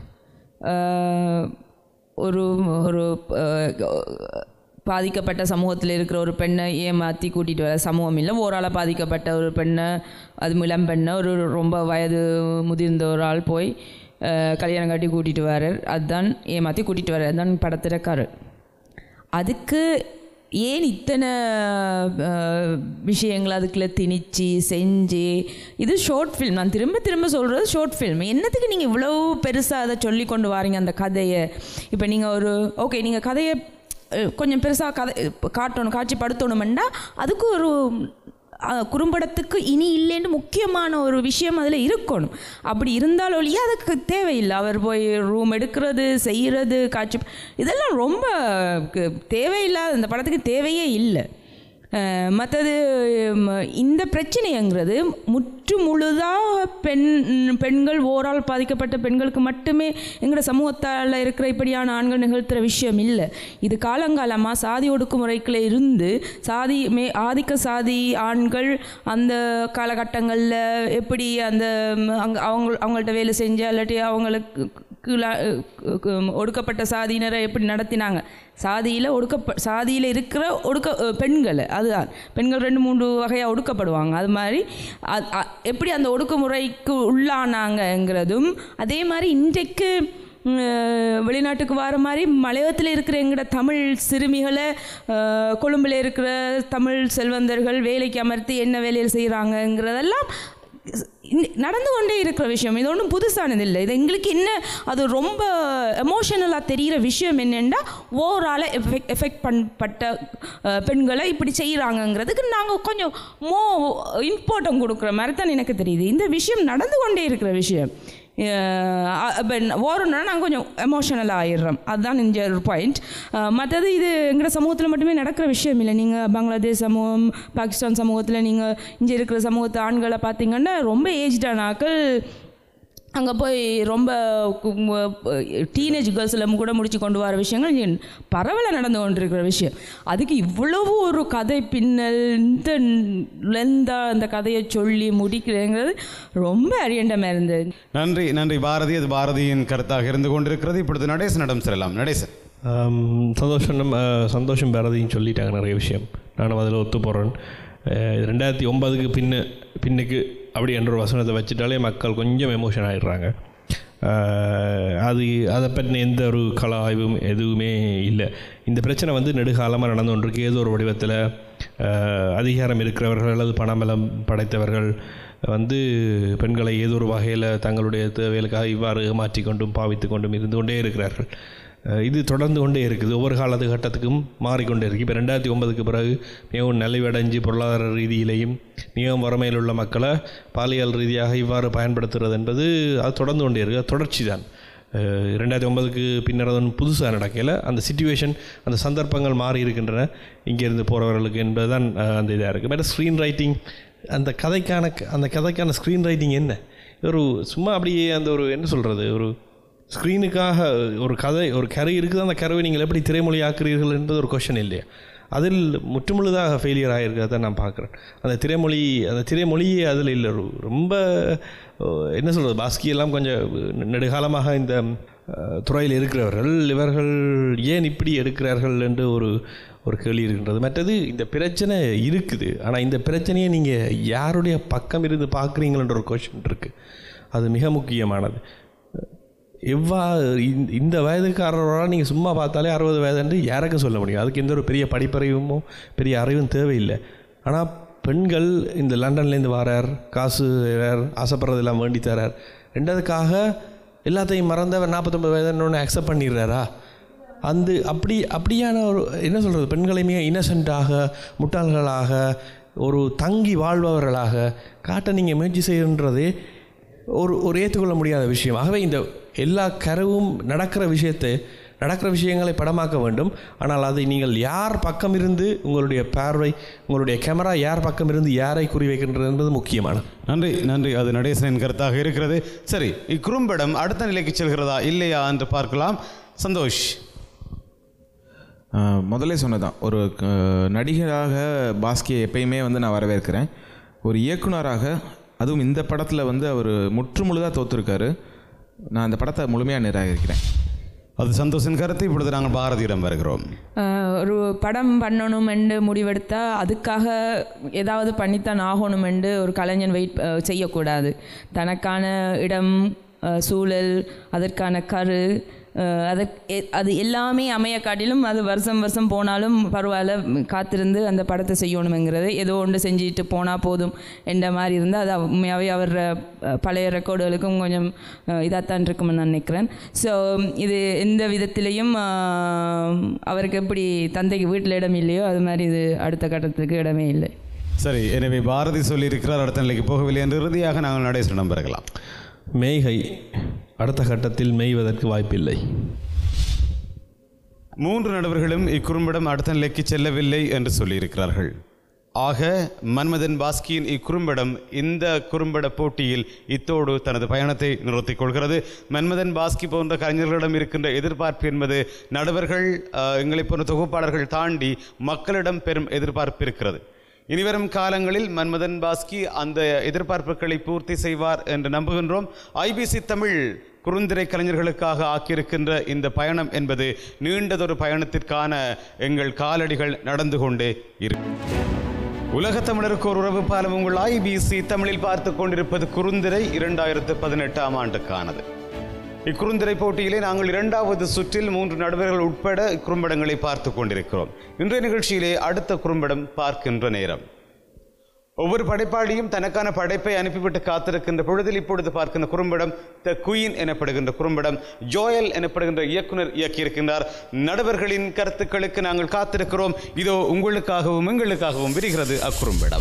அஹ், ஒரு ஒரு அஹ், பாதிக்கப்பட்ட சமூகத்தில் இருக்கிற ஒரு பெண்ணை ஏமாற்றி கூட்டிகிட்டு வர சமூகம் இல்லை ஓரால் பாதிக்கப்பட்ட ஒரு பெண்ணை அது இளம் பெண்ணை ஒரு ரொம்ப வயது முதிர்ந்த ஒரு ஆள் போய் அஹ், கல்யாணம் கட்டி கூட்டிகிட்டு வரார் அதுதான் ஏமாற்றி கூட்டிகிட்டு வரார் அதுதான் படத்தில் கரு அதுக்கு ஏன் இத்தனை அஹ், விஷயங்கள் அதுக்குள்ளே திணிச்சு செஞ்சு இது ஷார்ட் ஃபில்ம் நான் திரும்ப திரும்ப சொல்கிறது ஷார்ட் ஃபில்ம் என்னத்துக்கு நீங்கள் இவ்வளோ பெருசாக அதை சொல்லி கொண்டு வாரீங்க அந்த கதையை இப்போ நீங்கள் ஒரு ஓகே நீங்கள் கதையை அஹ், கொஞ்சம் பெருசாக கதை இப்ப காட்டணும் காட்சிப்படுத்தணுமெண்டா அதுக்கு ஒரு அஹ், குறும்படத்துக்கு இனி இல்லைன்னு முக்கியமான ஒரு விஷயம் அதில் இருக்கணும் அப்படி இருந்தால் ஒழிய அதுக்கு தேவையில்லை அவர் போய் ரூம் எடுக்கிறது செய்கிறது காட்சி இதெல்லாம் ரொம்ப கு- தேவையில்லாத இந்த படத்துக்கு தேவையே இல்லை மற்றது இந்த பிரச்சனைங்கிறது முற்று முழுதாக பெண் பெண்கள் ஓரால் பாதிக்கப்பட்ட பெண்களுக்கு மட்டுமே எங்களோட சமூகத்தால் இருக்கிற இப்படியான ஆண்கள் நிகழ்த்துற விஷயம் இல்லை இது காலங்காலமாக சாதி ஒடுக்குமுறைக்குள்ள இருந்து சாதி மே ஆதிக்க சாதி ஆண்கள் அந்த காலகட்டங்களில் எப்படி அந்த அங்கே அவங்க அவங்கள்ட்ட வேலை செஞ்சு இல்லாட்டி அவங்களுக்கு கீழா கு- ஒடுக்கப்பட்ட சாதியினரை எப்படி நடத்தினாங்க சாதியில் ஒடுக்க சாதியில் இருக்கிற ஒடுக்க அஹ், பெண்களை அதுதான் பெண்கள் ரெண்டு மூன்று வகையாக ஒடுக்கப்படுவாங்க அது மாதிரி அ- அ- எப்படி அந்த ஒடுக்குமுறைக்கு உள்ளானாங்கங்கிறதும் அதே மாதிரி இன்றைக்கு ம், அஹ், வெளிநாட்டுக்கு வர மாதிரி மலையத்தில் இருக்கிற எங்களோட தமிழ் சிறுமிகளை அஹ், கொழும்புல இருக்கிற தமிழ் செல்வந்தர்கள் வேலைக்கு அமர்த்தி என்ன வேலையில் செய்கிறாங்கங்கிறதெல்லாம் இந்த- நடந்து கொண்டே இருக்கிற விஷயம் இது ஒன்றும் புதுசானது இல்லை இது எங்களுக்கு என்ன அது ரொம்ப எமோஷனலாக தெரிகிற விஷயம் என்னென்னா ஓவரால் எஃபெக்ட் எஃபெக்ட் பண்ணப்பட்ட அஹ், பெண்களை இப்படி செய்கிறாங்கங்கிறதுக்கு நாங்கள் கொஞ்சம் மோ இம்பார்ட்டன் கொடுக்குற மாதிரி தான் எனக்கு தெரியுது இந்த விஷயம் நடந்து கொண்டே இருக்கிற விஷயம் ஓரம்னா நாங்கள் கொஞ்சம் எமோஷனலாக ஆயிடுறோம் அதுதான் இந்த ஒரு பாயிண்ட் மற்றது இது எங்களோட சமூகத்தில் மட்டுமே நடக்கிற விஷயம் இல்லை நீங்கள் பங்களாதேஷ் சமூகம் பாகிஸ்தான் சமூகத்தில் நீங்கள் இங்கே இருக்கிற சமூகத்து ஆண்களை பார்த்தீங்கன்னா ரொம்ப ஏஜ்டான ஆட்கள் அங்கே போய் ரொம்ப டீனேஜ் கேர்ள்ஸில் கூட முடிச்சு கொண்டு வர விஷயங்கள் இங்க பரவலாக நடந்து கொண்டிருக்கிற விஷயம் அதுக்கு இவ்வளவு ஒரு கதை பின்னல் இந்த லெந்தாக அந்த கதையை சொல்லி முடிக்கிறேங்கிறது ரொம்ப அரியண்டமாக இருந்தது நன்றி நன்றி பாரதி அது பாரதியின் கருத்தாக இருந்து கொண்டிருக்கிறது இப்பொழுது நடேசனிடம் செல்லலாம் நடேசன் ஆம், சந்தோஷம் அஹ், சந்தோஷம் பாரதின்னு சொல்லிட்டாங்க நிறைய விஷயம் நானும் அதில் ஒத்து போகிறேன் ரெண்டாயிரத்தி ஒன்பதுக்கு பின்ன பின்னுக்கு அப்படி என்ற ஒரு வசனத்தை வச்சுட்டாலே மக்கள் கொஞ்சம் எமோஷன் ஆகிடுறாங்க அஹ், அது அதை பற்றின எந்த ஒரு கல ஆய்வும் எதுவுமே இல்லை இந்த பிரச்சனை வந்து நெடுகாலமாக நடந்து கொண்டிருக்கு ஏதோ ஒரு வடிவத்தில் அஹ், அதிகாரம் இருக்கிறவர்கள் அல்லது பணபலம் படைத்தவர்கள் வந்து பெண்களை ஏதோ ஒரு வகையில் தங்களுடைய தேவைகளுக்காக இவ்வாறு மாற்றிக்கொண்டும் பாவித்து கொண்டும் இருந்து கொண்டே இருக்கிறார்கள் அஹ் இது தொடர்ந்து கொண்டே இருக்குது ஒவ்வொரு காலத்து கட்டத்துக்கும் மாறிக்கொண்டே இருக்குது இப்போ ரெண்டாயிரத்தி ஒன்பதுக்கு பிறகு மிகவும் நலிவடைஞ்சு பொருளாதார ரீதியிலையும் மிகவும் வறுமையில் உள்ள மக்களை பாலியல் ரீதியாக இவ்வாறு பயன்படுத்துறது என்பது அது தொடர்ந்து கொண்டே இருக்குது அது தொடர்ச்சி தான் அஹ் ரெண்டாயிரத்தி ஒன்பதுக்கு பின்னர் அது ஒன்றும் புதுசாக நடக்கல அந்த சுச்சுவேஷன் அந்த சந்தர்ப்பங்கள் மாறி இருக்கின்றன இங்கேருந்து போகிறவர்களுக்கு என்பது தான் அந்த இதாக இருக்குது பட் ஸ்க்ரீன் ரைட்டிங் அந்த கதைக்கான அந்த கதைக்கான ஸ்க்ரீன் ரைட்டிங் என்ன ஒரு சும்மா அப்படியே அந்த ஒரு என்ன சொல்கிறது ஒரு ஸ்க்ரீனுக்காக ஒரு கதை ஒரு கரு இருக்குது அந்த கருவை நீங்கள் எப்படி திரைமொழி ஆக்குறீர்கள் என்பது ஒரு கொஷன் இல்லையா அதில் முற்றுமுழுதாக ஃபெயிலியர் ஆகிருக்கிறத நான் பார்க்குறேன் அந்த திரைமொழி அந்த திரைமொழியே அதில் இல்லை ஒரு ரொம்ப அஹ், என்ன சொல்கிறது பாஸ்கி எல்லாம் கொஞ்சம் நெடுகாலமாக இந்த அஹ், துறையில் இருக்கிறவர்கள் இவர்கள் ஏன் இப்படி எடுக்கிறார்கள் என்று ஒரு ஒரு கேள்வி இருக்கின்றது மற்றது இந்த பிரச்சனை இருக்குது ஆனால் இந்த பிரச்சனையை நீங்கள் யாருடைய பக்கம் இருந்து பார்க்குறீங்களன்ற ஒரு கொஷின் இருக்குது அது மிக முக்கியமானது எவ்வா இந்த- இந்த வயதுக்காரரோட நீங்கள் சும்மா பார்த்தாலே அறுபது வயதுன்ட்டு யாருக்கும் சொல்ல முடியும் அதுக்கு எந்த ஒரு பெரிய படிப்பறிவுமோ பெரிய அறிவும் தேவையில்லை ஆனால் பெண்கள் இந்த லண்டன்லேருந்து வரார் காசு தரார் ஆசைப்படுறதெல்லாம் வேண்டி தரார் ரெண்டாவதுக்காக எல்லாத்தையும் மறந்தவர் நாற்பத்தொம்பது வயதுன்னு அக்செப்ட் பண்ணிடுறாரா அந்த அப்படி அப்படியான ஒரு என்ன சொல்கிறது பெண்களையுமே இன்னசென்ட்டாக முட்டாள்களாக ஒரு தங்கி வாழ்பவர்களாக காட்ட நீங்கள் முயற்சி செய்கின்றதே ஒரு ஒரு ஏற்றுக்கொள்ள முடியாத விஷயம் ஆகவே இந்த எல்லா கருவும் நடக்கிற விஷயத்தை நடக்கிற விஷயங்களை படமாக்க வேண்டும் ஆனால் அதை நீங்கள் யார் பக்கம் இருந்து உங்களுடைய பார்வை உங்களுடைய கேமரா யார் பக்கம் இருந்து யாரை குறிவைக்கின்றது என்பது முக்கியமானது நன்றி நன்றி அது நடேசனின் கருத்தாக இருக்கிறது சரி இக்குறும்படம் அடுத்த நிலைக்கு செல்கிறதா இல்லையா என்று பார்க்கலாம் சந்தோஷ் ஆஹ் முதல்ல சொன்னதான் ஒரு க- நடிகராக பாஸ்கியை எப்பயுமே வந்து நான் வரவேற்கிறேன் ஒரு இயக்குனராக அதுவும் இந்த படத்தில் வந்து அவர் முற்றுமுழுதாக தோற்றுருக்காரு நான் அந்த படத்தை முழுமையாக நிராகரிக்கிறேன் அது சந்தோஷின் கருத்து இப்பொழுது நாங்கள் பாரதியிடம் வருகிறோம் ஆஹ் ஒரு படம் பண்ணணும் என்று முடிவெடுத்தா அதுக்காக ஏதாவது பண்ணித்தான் ஆகணும் என்று ஒரு கலைஞன் வெயிட் ஆஹ் செய்யக்கூடாது தனக்கான இடம் ஆஹ் சூழல் அதற்கான கரு ஆஹ் அதற் எ- அது எல்லாமே அமைய காட்டிலும் அது வருஷம் வருஷம் போனாலும் பரவாயில்ல காத்திருந்து அந்த படத்தை செய்யணுங்கிறது ஏதோ ஒன்று செஞ்சுட்டு போனால் போதும் என்ற மாதிரி இருந்தால் அது உண்மையாகவே அவர் ஆஹ் பழைய ரெக்கார்டுகளுக்கும் கொஞ்சம் இதாகத்தான் இருக்கும்னு நான் நினைக்கிறேன் ஸோ இது எந்த விதத்திலையும் ஆஹ் அவருக்கு எப்படி தந்தைக்கு வீட்டில் இடம் இல்லையோ அது மாதிரி இது அடுத்த கட்டத்துக்கு இடமே இல்லை சரி எனவே பாரதி சொல்லியிருக்கிறார் அடுத்த நிலைக்கு போகவில்லை என்று இறுதியாக நாங்கள் நடேசனிடம் பெறலாம் மேய்கை அடுத்த கட்டத்தில் மேய்வதற்கு வாய்ப்பில்லை மூன்று நடுவர்களும் இக்குறும்படம் அடுத்த நிலைக்கு செல்லவில்லை என்று சொல்லியிருக்கிறார்கள் ஆக மன்மதன் பாஸ்கியின் இக்குறும்படம் இந்த குறும்பட போட்டியில் இத்தோடு தனது பயணத்தை நிறுத்திக் கொள்கிறது மன்மதன் பாஸ்கி போன்ற கலைஞர்களிடம் இருக்கின்ற எதிர்பார்ப்பு என்பது நடுவர்கள் அஹ், எங்களைப் போன்ற தொகுப்பாளர்கள் தாண்டி மக்களிடம் பெரும் எதிர்பார்ப்பு இருக்கிறது இனிவரும் காலங்களில் மன்மதன் பாஸ்கி அந்த எதிர்பார்ப்புகளை பூர்த்தி செய்வார் என்று நம்புகின்றோம் ஐபிசி தமிழ் குறுந்திரை கலைஞர்களுக்காக ஆக்கியிருக்கின்ற இந்த பயணம் என்பது நீண்டதொரு பயணத்திற்கான எங்கள் காலடிகள் நடந்து கொண்டே இருக்கும் உலகத் தமிழருக்கு ஒரு உறவு பாலம் உங்கள் ஐபிசி தமிழில் பார்த்து கொண்டிருப்பது குறுந்திரை இரண்டாயிரத்து பதினெட்டாம் ஆண்டுக்கானது இக்குறுந்திரை போட்டியிலே நாங்கள் இரண்டாவது சுற்றில் மூன்று நடுவர்கள் உட்பட குறும்படங்களை பார்த்து கொண்டிருக்கிறோம் இன்றைய நிகழ்ச்சியிலே அடுத்த குறும்படம் பார்க்கின்ற நேரம் ஒவ்வொரு படைப்பாளியும் தனக்கான படைப்பை அனுப்பிவிட்டு காத்திருக்கின்ற பொழுதில் இப்பொழுது பார்க்கின்ற குறும்படம் த குயின் எனப்படுகின்ற குறும்படம் ஜோயல் எனப்படுகின்ற இயக்குனர் இயக்கியிருக்கின்றார் நடுவர்களின் கருத்துக்களுக்கு நாங்கள் காத்திருக்கிறோம் இதோ உங்களுக்காகவும் எங்களுக்காகவும் விரிகிறது அக்குறும்படம்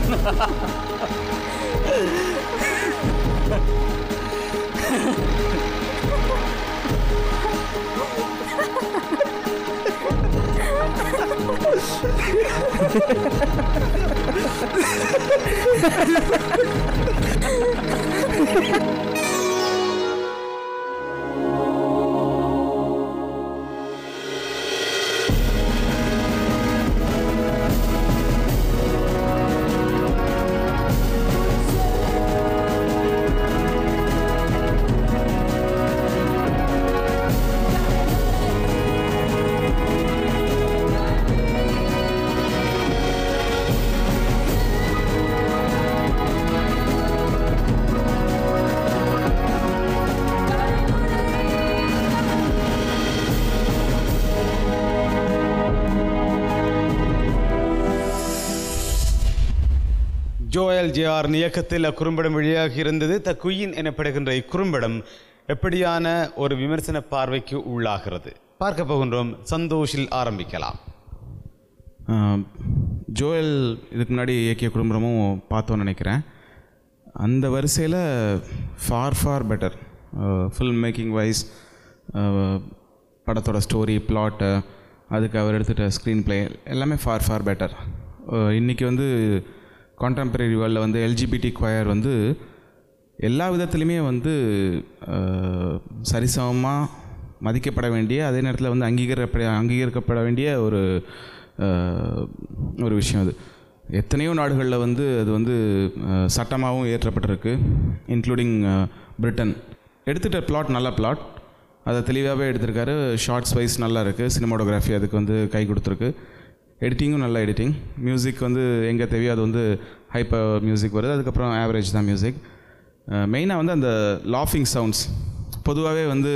ஜோயல் ஜேஆர் இயக்கத்தில் அக்குறும்படம் வெளியாகி இருந்தது த குயின் எனப்படுகின்ற இக்குறும்படம் எப்படியான ஒரு விமர்சன பார்வைக்கு உள்ளாகிறது பார்க்க போகின்றோம் சந்தோஷில் ஆரம்பிக்கலாம் ஆஹ், ஜோயல் இதுக்கு முன்னாடி இயக்கிய குடும்பமும் பார்த்தோன்னு நினைக்கிறேன் அந்த வரிசையில் far far better film making wise படத்தோட ஸ்டோரி பிளாட்டு அதுக்கு அவர் எடுத்துகிட்ட ஸ்க்ரீன் ப்ளே எல்லாமே ஃபார் ஃபார் பெட்டர் இன்றைக்கி வந்து கான்டெம்பரரி வேர்ல்டில் வந்து எல்ஜிபிடி குவயர் வந்து எல்லா விதத்துலையுமே வந்து அஹ், சரிசமமாக மதிக்கப்பட வேண்டிய அதே நேரத்தில் வந்து அங்கீகரிக்கப்பட அங்கீகரிக்கப்பட வேண்டிய ஒரு அஹ், ஒரு விஷயம் அது எத்தனையோ நாடுகளில் வந்து அது வந்து அஹ், சட்டமாகவும் ஏற்றப்பட்டிருக்கு இன்க்ளூடிங் பிரிட்டன் எடுத்துகிட்ட பிளாட் நல்ல பிளாட் அதை தெளிவாகவே எடுத்திருக்காரு ஷார்ட்ஸ் வைஸ் நல்லா இருக்குது சினிமாட்டோகிராஃபி அதுக்கு வந்து கை கொடுத்துருக்கு எடிட்டிங்கும் நல்ல எடிட்டிங் மியூசிக் வந்து எங்கே தேவையோ அது வந்து ஹைப்பர் மியூசிக் வருது அதுக்கப்புறம் ஆவரேஜ் தான் மியூசிக் மெயினாக வந்து அந்த லாஃபிங் சவுண்ட்ஸ் பொதுவாகவே வந்து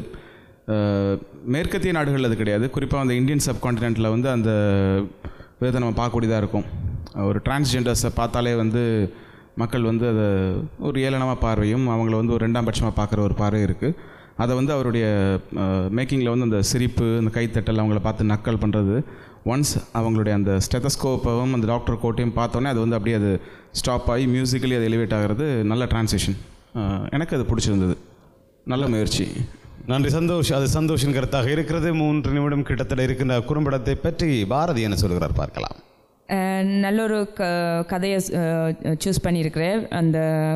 அஹ், மேற்கத்திய நாடுகளில் அது கிடையாது குறிப்பாக அந்த இந்தியன் சப்கான்டினென்ட்டில் வந்து அந்த விதத்தை நம்ம பார்க்கக்கூடியதாக இருக்கும் ஒரு டிரான்ஸ்ஜெண்டர்ஸை பார்த்தாலே வந்து மக்கள் வந்து அதை ஒரு ஏளனமாக பார்வையும் அவங்கள வந்து ஒரு ரெண்டாம் பட்சமாக பார்க்குற ஒரு பார்வை இருக்குது அதை வந்து அவருடைய மேக்கிங்கில் வந்து அந்த சிரிப்பு அந்த கைத்தட்டல் அவங்கள பார்த்து நக்கல் பண்ணுறது ஒன்ஸ் அவங்களுடைய அந்த ஸ்டெத்தஸ்கோப்பவும் அந்த டாக்டர் கோட்டையும் பார்த்தோன்னே அது வந்து அப்படியே அது ஸ்டாப் ஆகி மியூசிக்கலி அது எலிவேட் ஆகிறது நல்ல டிரான்சேஷன் எனக்கு அது பிடிச்சிருந்தது நல்ல முயற்சி நன்றி சந்தோஷ் அது சந்தோஷின் கருத்தாக இருக்கிறது மூன்று நிமிடம் கிட்டத்தட்ட இருக்கின்ற குறும்படத்தை பற்றி பாரதி என்ன சொல்கிறார் பார்க்கலாம் அஹ் நல்ல ஒரு க கதையை சூஸ் பண்ணியிருக்கிறார் அந்த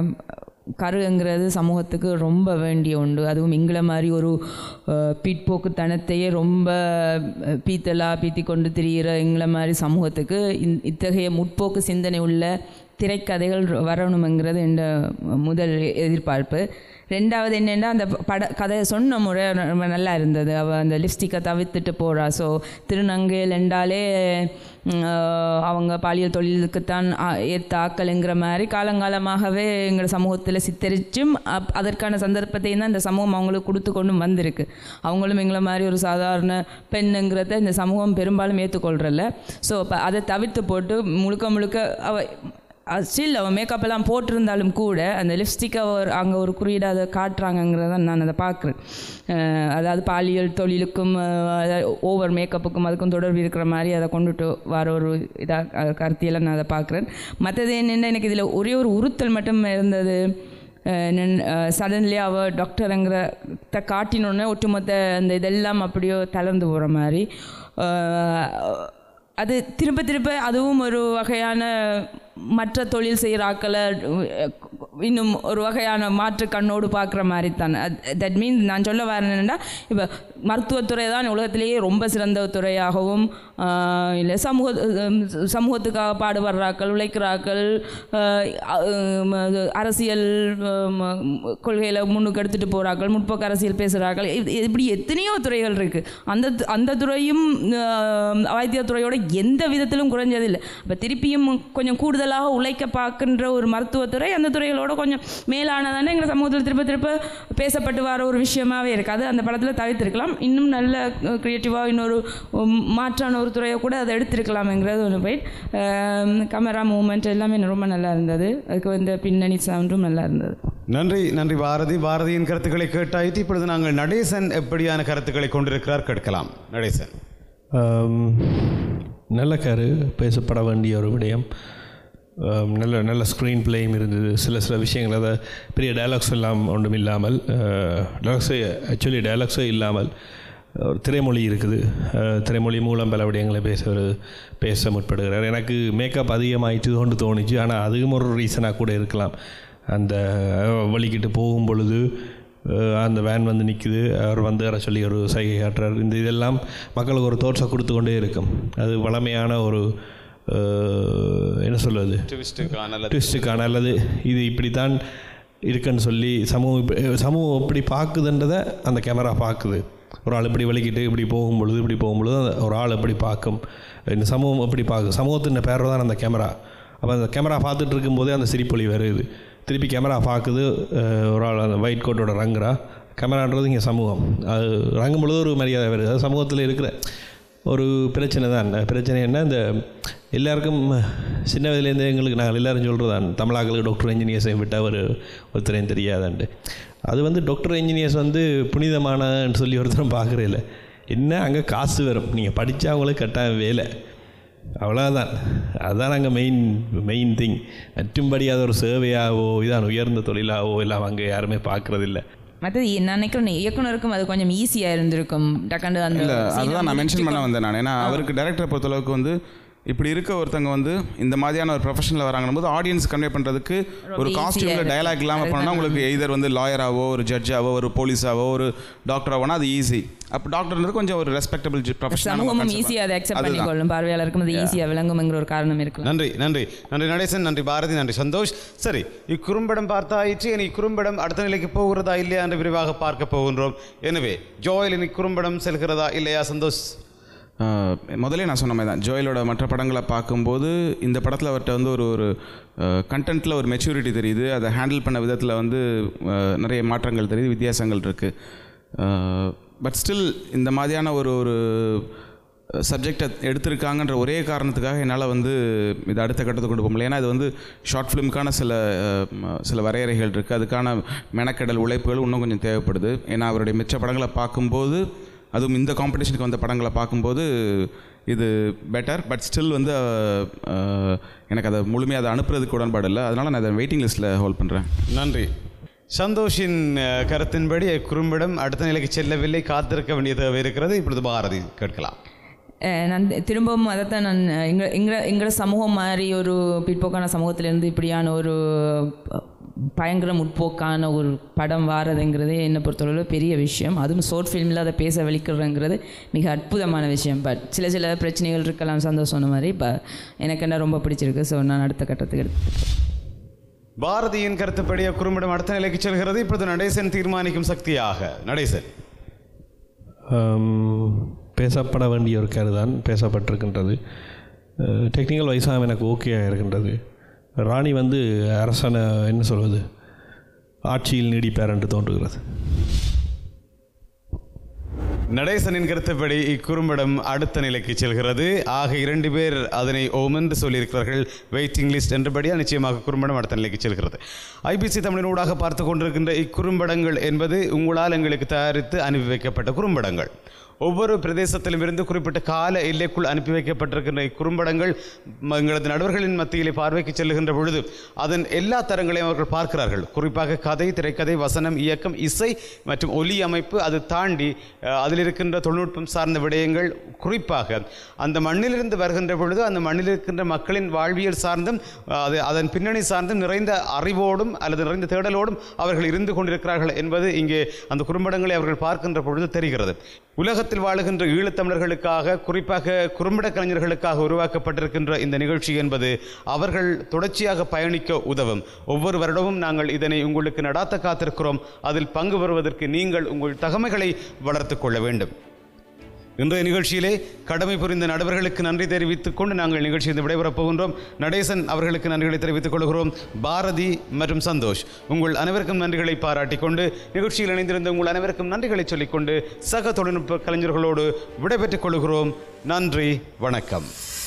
கருங்கிறது சமூகத்துக்கு ரொம்ப வேண்டிய உண்டு அதுவும் எங்களை மாதிரி ஒரு அஹ், பிற்போக்குத்தனத்தையே ரொம்ப அஹ், பீத்தலா பீத்தி கொண்டு திரிகிற எங்களை மாதிரி சமூகத்துக்கு இந் இத்தகைய முற்போக்கு சிந்தனை உள்ள திரைக்கதைகள் வரணுங்கிறது என்ற முதல் எதிர்பார்ப்பு ரெண்டாவது என்னென்னா அந்த பட கதையை சொன்ன முறை ரொம்ப நல்லா இருந்தது அவள் அந்த லிப்ஸ்டிக்கை தவிர்த்துட்டு போகிறா ஸோ திருநங்கையில் என்றாலே ம், ஆஹ், அவங்க பாலியல் தொழிலுக்குத்தான் ஆ- ஏத்த ஆக்கலுங்கிற மாதிரி காலங்காலமாகவே எங்கள் சமூகத்தில் சித்தரிச்சும் அப் அதற்கான சந்தர்ப்பத்தையும் தான் இந்த சமூகம் அவங்களுக்கு கொடுத்து கொண்டும் வந்திருக்கு அவங்களும் எங்களை மாதிரி ஒரு சாதாரண பெண்ணுங்கிறத இந்த சமூகம் பெரும்பாலும் ஏற்றுக்கொள்றல ஸோ இப்போ அதை தவிர்த்து போட்டு முழுக்க முழுக்க அவ ஸ்டில் அவன் மேக்கப் எல்லாம் போட்டிருந்தாலும் கூட அந்த லிப்ஸ்டிக்கை ஒரு அங்கே ஒரு குறியீடாக அதை காட்டுறாங்கங்கிறத நான் அதை பார்க்குறேன் அதாவது பாலியல் தொழிலுக்கும் ஓவர் மேக்கப்புக்கும் அதுக்கும் தொடர்பு இருக்கிற மாதிரி அதை கொண்டுட்டு வர ஒரு இதாக கருத்தியெல்லாம் நான் அதை பார்க்குறேன் மற்றது என்னென்ன எனக்கு இதில் ஒரே ஒரு உறுத்தல் மட்டும் இருந்தது சடன்லி அவ டாக்டருங்கிற த காட்டினோடனே ஒட்டுமொத்த அந்த இதெல்லாம் அப்படியோ தளர்ந்து போகிற மாதிரி அஹ், அது திரும்ப திரும்ப அதுவும் ஒரு வகையான மற்ற தொழில் செய்கிற ஆக்களை அஹ், இன்னும் ஒரு வகையான மாற்று கண்ணோடு பார்க்குற மாதிரி தான் தட் மீன்ஸ் நான் சொல்ல வரேன் என்னென்னா இப்போ மருத்துவத்துறை தான் உலகத்திலேயே ரொம்ப சிறந்த துறையாகவும் ஆஹ், இல்லை சமூக அஹ், சமூகத்துக்காக பாடுபடுறாக்கள் உழைக்கிறாக்கள் ஆஹ், அஹ், அது அரசியல் கொள்கையில் முன்னுக்கு எடுத்துகிட்டு போகிறாக்கள் முற்போக்கு அரசியல் பேசுகிறாக்கள் இப்படி எத்தனையோ துறைகள் இருக்குது அந்த து- அந்த துறையும் ஆஹ், வைத்தியத்துறையோட எந்த விதத்திலும் குறைஞ்சதில்லை இப்போ திருப்பியும் கொஞ்சம் கூடுதலாக உழைக்க பார்க்கின்ற ஒரு மருத்துவத்துறை அந்த துறைகளோட கொஞ்சம் மேலானதானே எங்கள் சமூகத்தில் திருப்ப திருப்ப பேசப்பட்டு வர ஒரு விஷயமாவே இருக்குது அது அந்த படத்தில் தவிர்த்திருக்கலாம் இன்னும் நல்ல க்ரியேட்டிவாக இன்னொரு உம், மாற்றான ஒரு துறையை கூட அதை எடுத்திருக்கலாம்ங்கிறது ஒன்று போயிட் கேமரா மூமெண்ட் எல்லாமே ரொம்ப நல்லா இருந்தது அதுக்கு வந்து பின்னணி சவுண்டும் நல்லா இருந்தது நன்றி நன்றி பாரதி பாரதியின் கருத்துக்களை கேட்டாயிட்டு இப்பொழுது நாங்கள் நடேசன் எப்படியான கருத்துக்களை கொண்டிருக்கிறார் கேட்கலாம் நடேசன் ஆம், நல்ல கரு பேசப்பட வேண்டிய ஒரு விடயம் அஹ், நல்ல நல்ல ஸ்க்ரீன் பிளேயும் இருந்தது சில சில விஷயங்கள் அதை பெரிய டயலாக்ஸ் எல்லாம் ஒன்றும் இல்லாமல் டயலாக்ஸே ஆக்சுவலி டயலாக்ஸே இல்லாமல் ஒரு திரைமொழி இருக்குது அஹ், திரைமொழி மூலம் பல விடயங்களை பேச பேச முற்படுகிறார் எனக்கு மேக்கப் அதிகமாயிட்டு கொண்டு தோணுச்சு ஆனால் அதுவும் ஒரு ரீசனாக கூட இருக்கலாம் அந்த அஹ், வலிக்கிட்டு போகும் பொழுது அஹ், அந்த வேன் வந்து நிற்குது அவர் வந்து வர சொல்லி ஒரு சைகை காட்டுறார் இந்த இதெல்லாம் மக்களுக்கு ஒரு தோற்றம் கொடுத்து கொண்டே இருக்கும் அது வளமையான ஒரு அஹ், என்ன சொல்வது ட்விஸ்ட்டுக்கான அல்லது ட்விஸ்ட்டுக்கான அல்லது இது இப்படித்தான் இருக்குன்னு சொல்லி சமூகம் இப்ப- சமூகம் எப்படி பார்க்குதுன்றதை அந்த கேமரா பார்க்குது ஒரு ஆள் இப்படி வலிக்கிட்டு இப்படி போகும் பொழுது இப்படி போகும் பொழுது அந்த ஒரு ஆள் எப்படி பார்க்கும் இந்த சமூகம் எப்படி பார்க்கும் சமூகத்தின் பேர் தான் அந்த கேமரா அப்போ அந்த கேமரா பார்த்துட்டு இருக்கும்போதே அந்த சிரிப்பொலி வருது திருப்பி கேமரா பார்க்குது அஹ், ஒரு ஆள் அந்த ஒயிட் கோட்டோட ரங்குறா கேமரான்றது இங்கே சமூகம் அது ரங்கும் பொழுது ஒரு மரியாதை வருது அது சமூகத்தில் இருக்கிற ஒரு பிரச்சனை தான் பிரச்சனை என்ன இந்த எல்லாருக்கும் சின்ன வயதுலேருந்து எங்களுக்கு நாங்கள் எல்லாரும் சொல்கிறதான் தமிழாக்களுக்கு டாக்டர் இன்ஜினியர்ஸையும் விட்டால் ஒரு ஒருத்தரையும் தெரியாதான்ட்டு அது வந்து டாக்டர் இன்ஜினியர்ஸ் வந்து புனிதமானன்னு சொல்லி ஒருத்தரும் பார்க்குறே இல்லை என்ன அங்கே காசு வரும் நீங்கள் படித்தா அவங்களுக்கு கட்டாயம் வேலை அவ்வளோதான் அதுதான் அங்கே மெயின் மெயின் திங் மற்றும்படி அது ஒரு சேவையாகவோ இதான் உயர்ந்த தொழிலாகவோ எல்லாம் அங்கே யாருமே பார்க்குறதில்ல மற்றது நான் நினைக்கிறேன் இயக்குனருக்கும் அது கொஞ்சம் ஈஸியாக இருந்திருக்கும் டக்காண்டு அந்த இல்லை scene அதுதான் நான் மென்ஷன் பண்ண வந்தேன் நான் ஏன்னா ஆ. அவருக்கு டைரக்டரை பொறுத்தளவுக்கு வந்து இப்படி இருக்க ஒருத்தங்க வந்து இந்த மாதிரியான ஒரு ப்ரொஃபஷனில் வராங்கன்னு போது ஆடியன்ஸ் கன்வே பண்ணுறதுக்கு ஒரு easy-ஆ காஸ்டியூமில் இருக்கு. டயலாக் இல்லாமல் அதுதான் பண்ணால் உங்களுக்கு எய்தர் வந்து லாயராவோ ஒரு ஜட்ஜாவோ ஒரு போலீஸாவோ ஒரு டாக்டராவோனா அது ஈஸி அப்போ டாக்டர்ன்றது கொஞ்சம் ஒரு ரெஸ்பெக்டபிள் சமூகமும் ஈஸியாக அதை அக்செப்ட் பண்ணிக்கொள்ளும் பார்வையாளருக்கும் அது ஈஸியாக விளங்கும்ங்கிற ஒரு காரணம் இருக்கலாம் நன்றி நன்றி நன்றி நடேசன் நன்றி பாரதி நன்றி சந்தோஷ் சரி இக்குறும்படம் பார்த்தாயிற்று இனி இக்குறும்படம் அடுத்த நிலைக்கு போகிறதா இல்லையா என்று விரிவாக பார்க்க போகின்றோம் எனவே ஜோயல் இனி குறும்படம் செல்கிறதா இல்லையா சந்தோஷ் ஆஹ் முதல்ல நான் சொன்ன மாதிரி தான் ஜோயலோட மற்ற படங்களை பார்க்கும்போது இந்த படத்தில் அவர்கிட்ட வந்து ஒரு ஒரு கண்டென்ட்டில் ஒரு மெச்சூரிட்டி தெரியுது அதை ஹேண்டில் பண்ண விதத்தில் வந்து ஆஹ் நிறைய மாற்றங்கள் தெரியுது வித்தியாசங்கள் இருக்குது பட் ஸ்டில் இந்த மாதிரியான ஒரு ஒரு சப்ஜெக்டை எடுத்திருக்காங்கன்ற ஒரே காரணத்துக்காக என்னால் வந்து இது அடுத்த கட்டத்துக்கு கொண்டு போக முடியல ஏன்னா இது வந்து ஷார்ட் ஃபிலிமுக்கான சில அஹ், ம- சில வரையறைகள் இருக்குது அதுக்கான மெனக்கெடல் உழைப்புகள் இன்னும் கொஞ்சம் தேவைப்படுது ஏன்னா அவருடைய மிச்ச படங்களை பார்க்கும்போது அதுவும் இந்த காம்படிஷனுக்கு வந்த படங்களை பார்க்கும்போது இது பெட்டர் பட் ஸ்டில் வந்து அஹ், அஹ், எனக்கு அதை முழுமையாக அதை அனுப்புறதுக்கு உடன்பாடு இல்லை அதனால் நான் அதை வெயிட்டிங் லிஸ்ட்டில் ஹோல்ட் பண்ணுறேன் நன்றி சந்தோஷின் அஹ், கருத்தின்படி குறும்பிடம் அடுத்த நிலைக்கு செல்லவில்லை காத்திருக்க வேண்டிய தேவை இருக்கிறது இப்பொழுது பாரதி கேட்கலாம் அஹ் நான் திரும்பவும் அதைத்தான் நான் எங்க எங்க எங்களோட சமூகம் மாதிரி ஒரு பிற்போக்கான சமூகத்திலேருந்து இப்படியான ஒரு அஹ், பயங்கர முற்போக்கான ஒரு படம் வாரதுங்கிறதே என்னை பொறுத்தளவு பெரிய விஷயம் அதுவும் ஷார்ட் ஃபிலிமில் அதை பேச வலிக்கிறதுங்கிறது மிக அற்புதமான விஷயம் பட் சில சில பிரச்சனைகள் இருக்கலாம் சந்தோஷம் சொன்ன மாதிரி இப்போ எனக்கு என்ன ரொம்ப பிடிச்சிருக்கு ஸோ நான் அடுத்த கட்டத்துக்கு எடுத்து பாரதியின் கருத்துப்படி குறும்பிடம் அடுத்த நிலைக்கு செல்கிறது இப்பொழுது நடேசன் தீர்மானிக்கும் சக்தியாக நடேசன் ஆம், பேசப்பட வேண்டிய ஒரு கருதான் பேசப்பட்டிருக்கின்றது டெக்னிக்கல் வைஸாக எனக்கு ஓகேயாக இருக்கின்றது ராணி வந்து அரசனை என்ன சொல்வது ஆட்சியில் நீடிப்பார் என்று தோன்றுகிறது நடேசனின் கருத்துப்படி இக்குறும்படம் அடுத்த நிலைக்கு செல்கிறது ஆக இரண்டு பேர் அதனை ஓம் என்று சொல்லியிருக்கிறார்கள் வெயிட்டிங் லிஸ்ட் என்றபடியால் நிச்சயமாக குறும்படம் அடுத்த நிலைக்கு செல்கிறது ஐபிசி தமிழின் ஊடாக பார்த்து கொண்டிருக்கின்ற இக்குறும்படங்கள் என்பது உங்களால் எங்களுக்கு தயாரித்து அனுப்பி வைக்கப்பட்ட குறும்படங்கள் ஒவ்வொரு பிரதேசத்திலும் இருந்து குறிப்பிட்ட கால எல்லைக்குள் அனுப்பி வைக்கப்பட்டிருக்கின்ற இக்குறும்படங்கள் ம- எங்களது நடுவர்களின் மத்தியிலே பார்வைக்கு செல்லுகின்ற பொழுது அதன் எல்லா தரங்களையும் அவர்கள் பார்க்கிறார்கள் குறிப்பாக கதை திரைக்கதை வசனம் இயக்கம் இசை மற்றும் ஒலி அமைப்பு அது தாண்டி அஹ், அதில் இருக்கின்ற தொழில்நுட்பம் சார்ந்த விடயங்கள் குறிப்பாக அந்த மண்ணிலிருந்து வருகின்ற பொழுது அந்த மண்ணில் இருக்கின்ற மக்களின் வாழ்வியல் சார்ந்தும் அஹ், அது அதன் பின்னணி சார்ந்தும் நிறைந்த அறிவோடும் அல்லது நிறைந்த தேடலோடும் அவர்கள் இருந்து கொண்டிருக்கிறார்கள் என்பது இங்கே அந்த குறும்படங்களை அவர்கள் பார்க்கின்ற பொழுது தெரிகிறது உலகத்தில் வாழுகின்ற ஈழத்தமிழர்களுக்காக குறிப்பாக குறும்பட கலைஞர்களுக்காக உருவாக்கப்பட்டிருக்கின்ற இந்த நிகழ்ச்சி என்பது அவர்கள் தொடர்ச்சியாக பயணிக்க உதவும் ஒவ்வொரு வருடமும் நாங்கள் இதனை உங்களுக்கு நடாத்த காத்திருக்கிறோம் அதில் பங்கு பெறுவதற்கு நீங்கள் உங்கள் தகமைகளை வளர்த்துக் கொள்ள வேண்டும் இன்றைய நிகழ்ச்சியிலே கடமை புரிந்த நடுவர்களுக்கு நன்றி தெரிவித்துக் கொண்டு நாங்கள் நிகழ்ச்சியில் விடைபெறப் போகின்றோம் நடேசன் அவர்களுக்கு நன்றிகளை தெரிவித்துக் கொள்கிறோம் பாரதி மற்றும் சந்தோஷ் உங்கள் அனைவருக்கும் நன்றிகளை பாராட்டிக் கொண்டு நிகழ்ச்சியில் இணைந்திருந்த உங்கள் அனைவருக்கும் நன்றிகளை சொல்லிக்கொண்டு சக தொழில்நுட்ப கலைஞர்களோடு விடைபெற்றுக் கொள்கிறோம் நன்றி வணக்கம்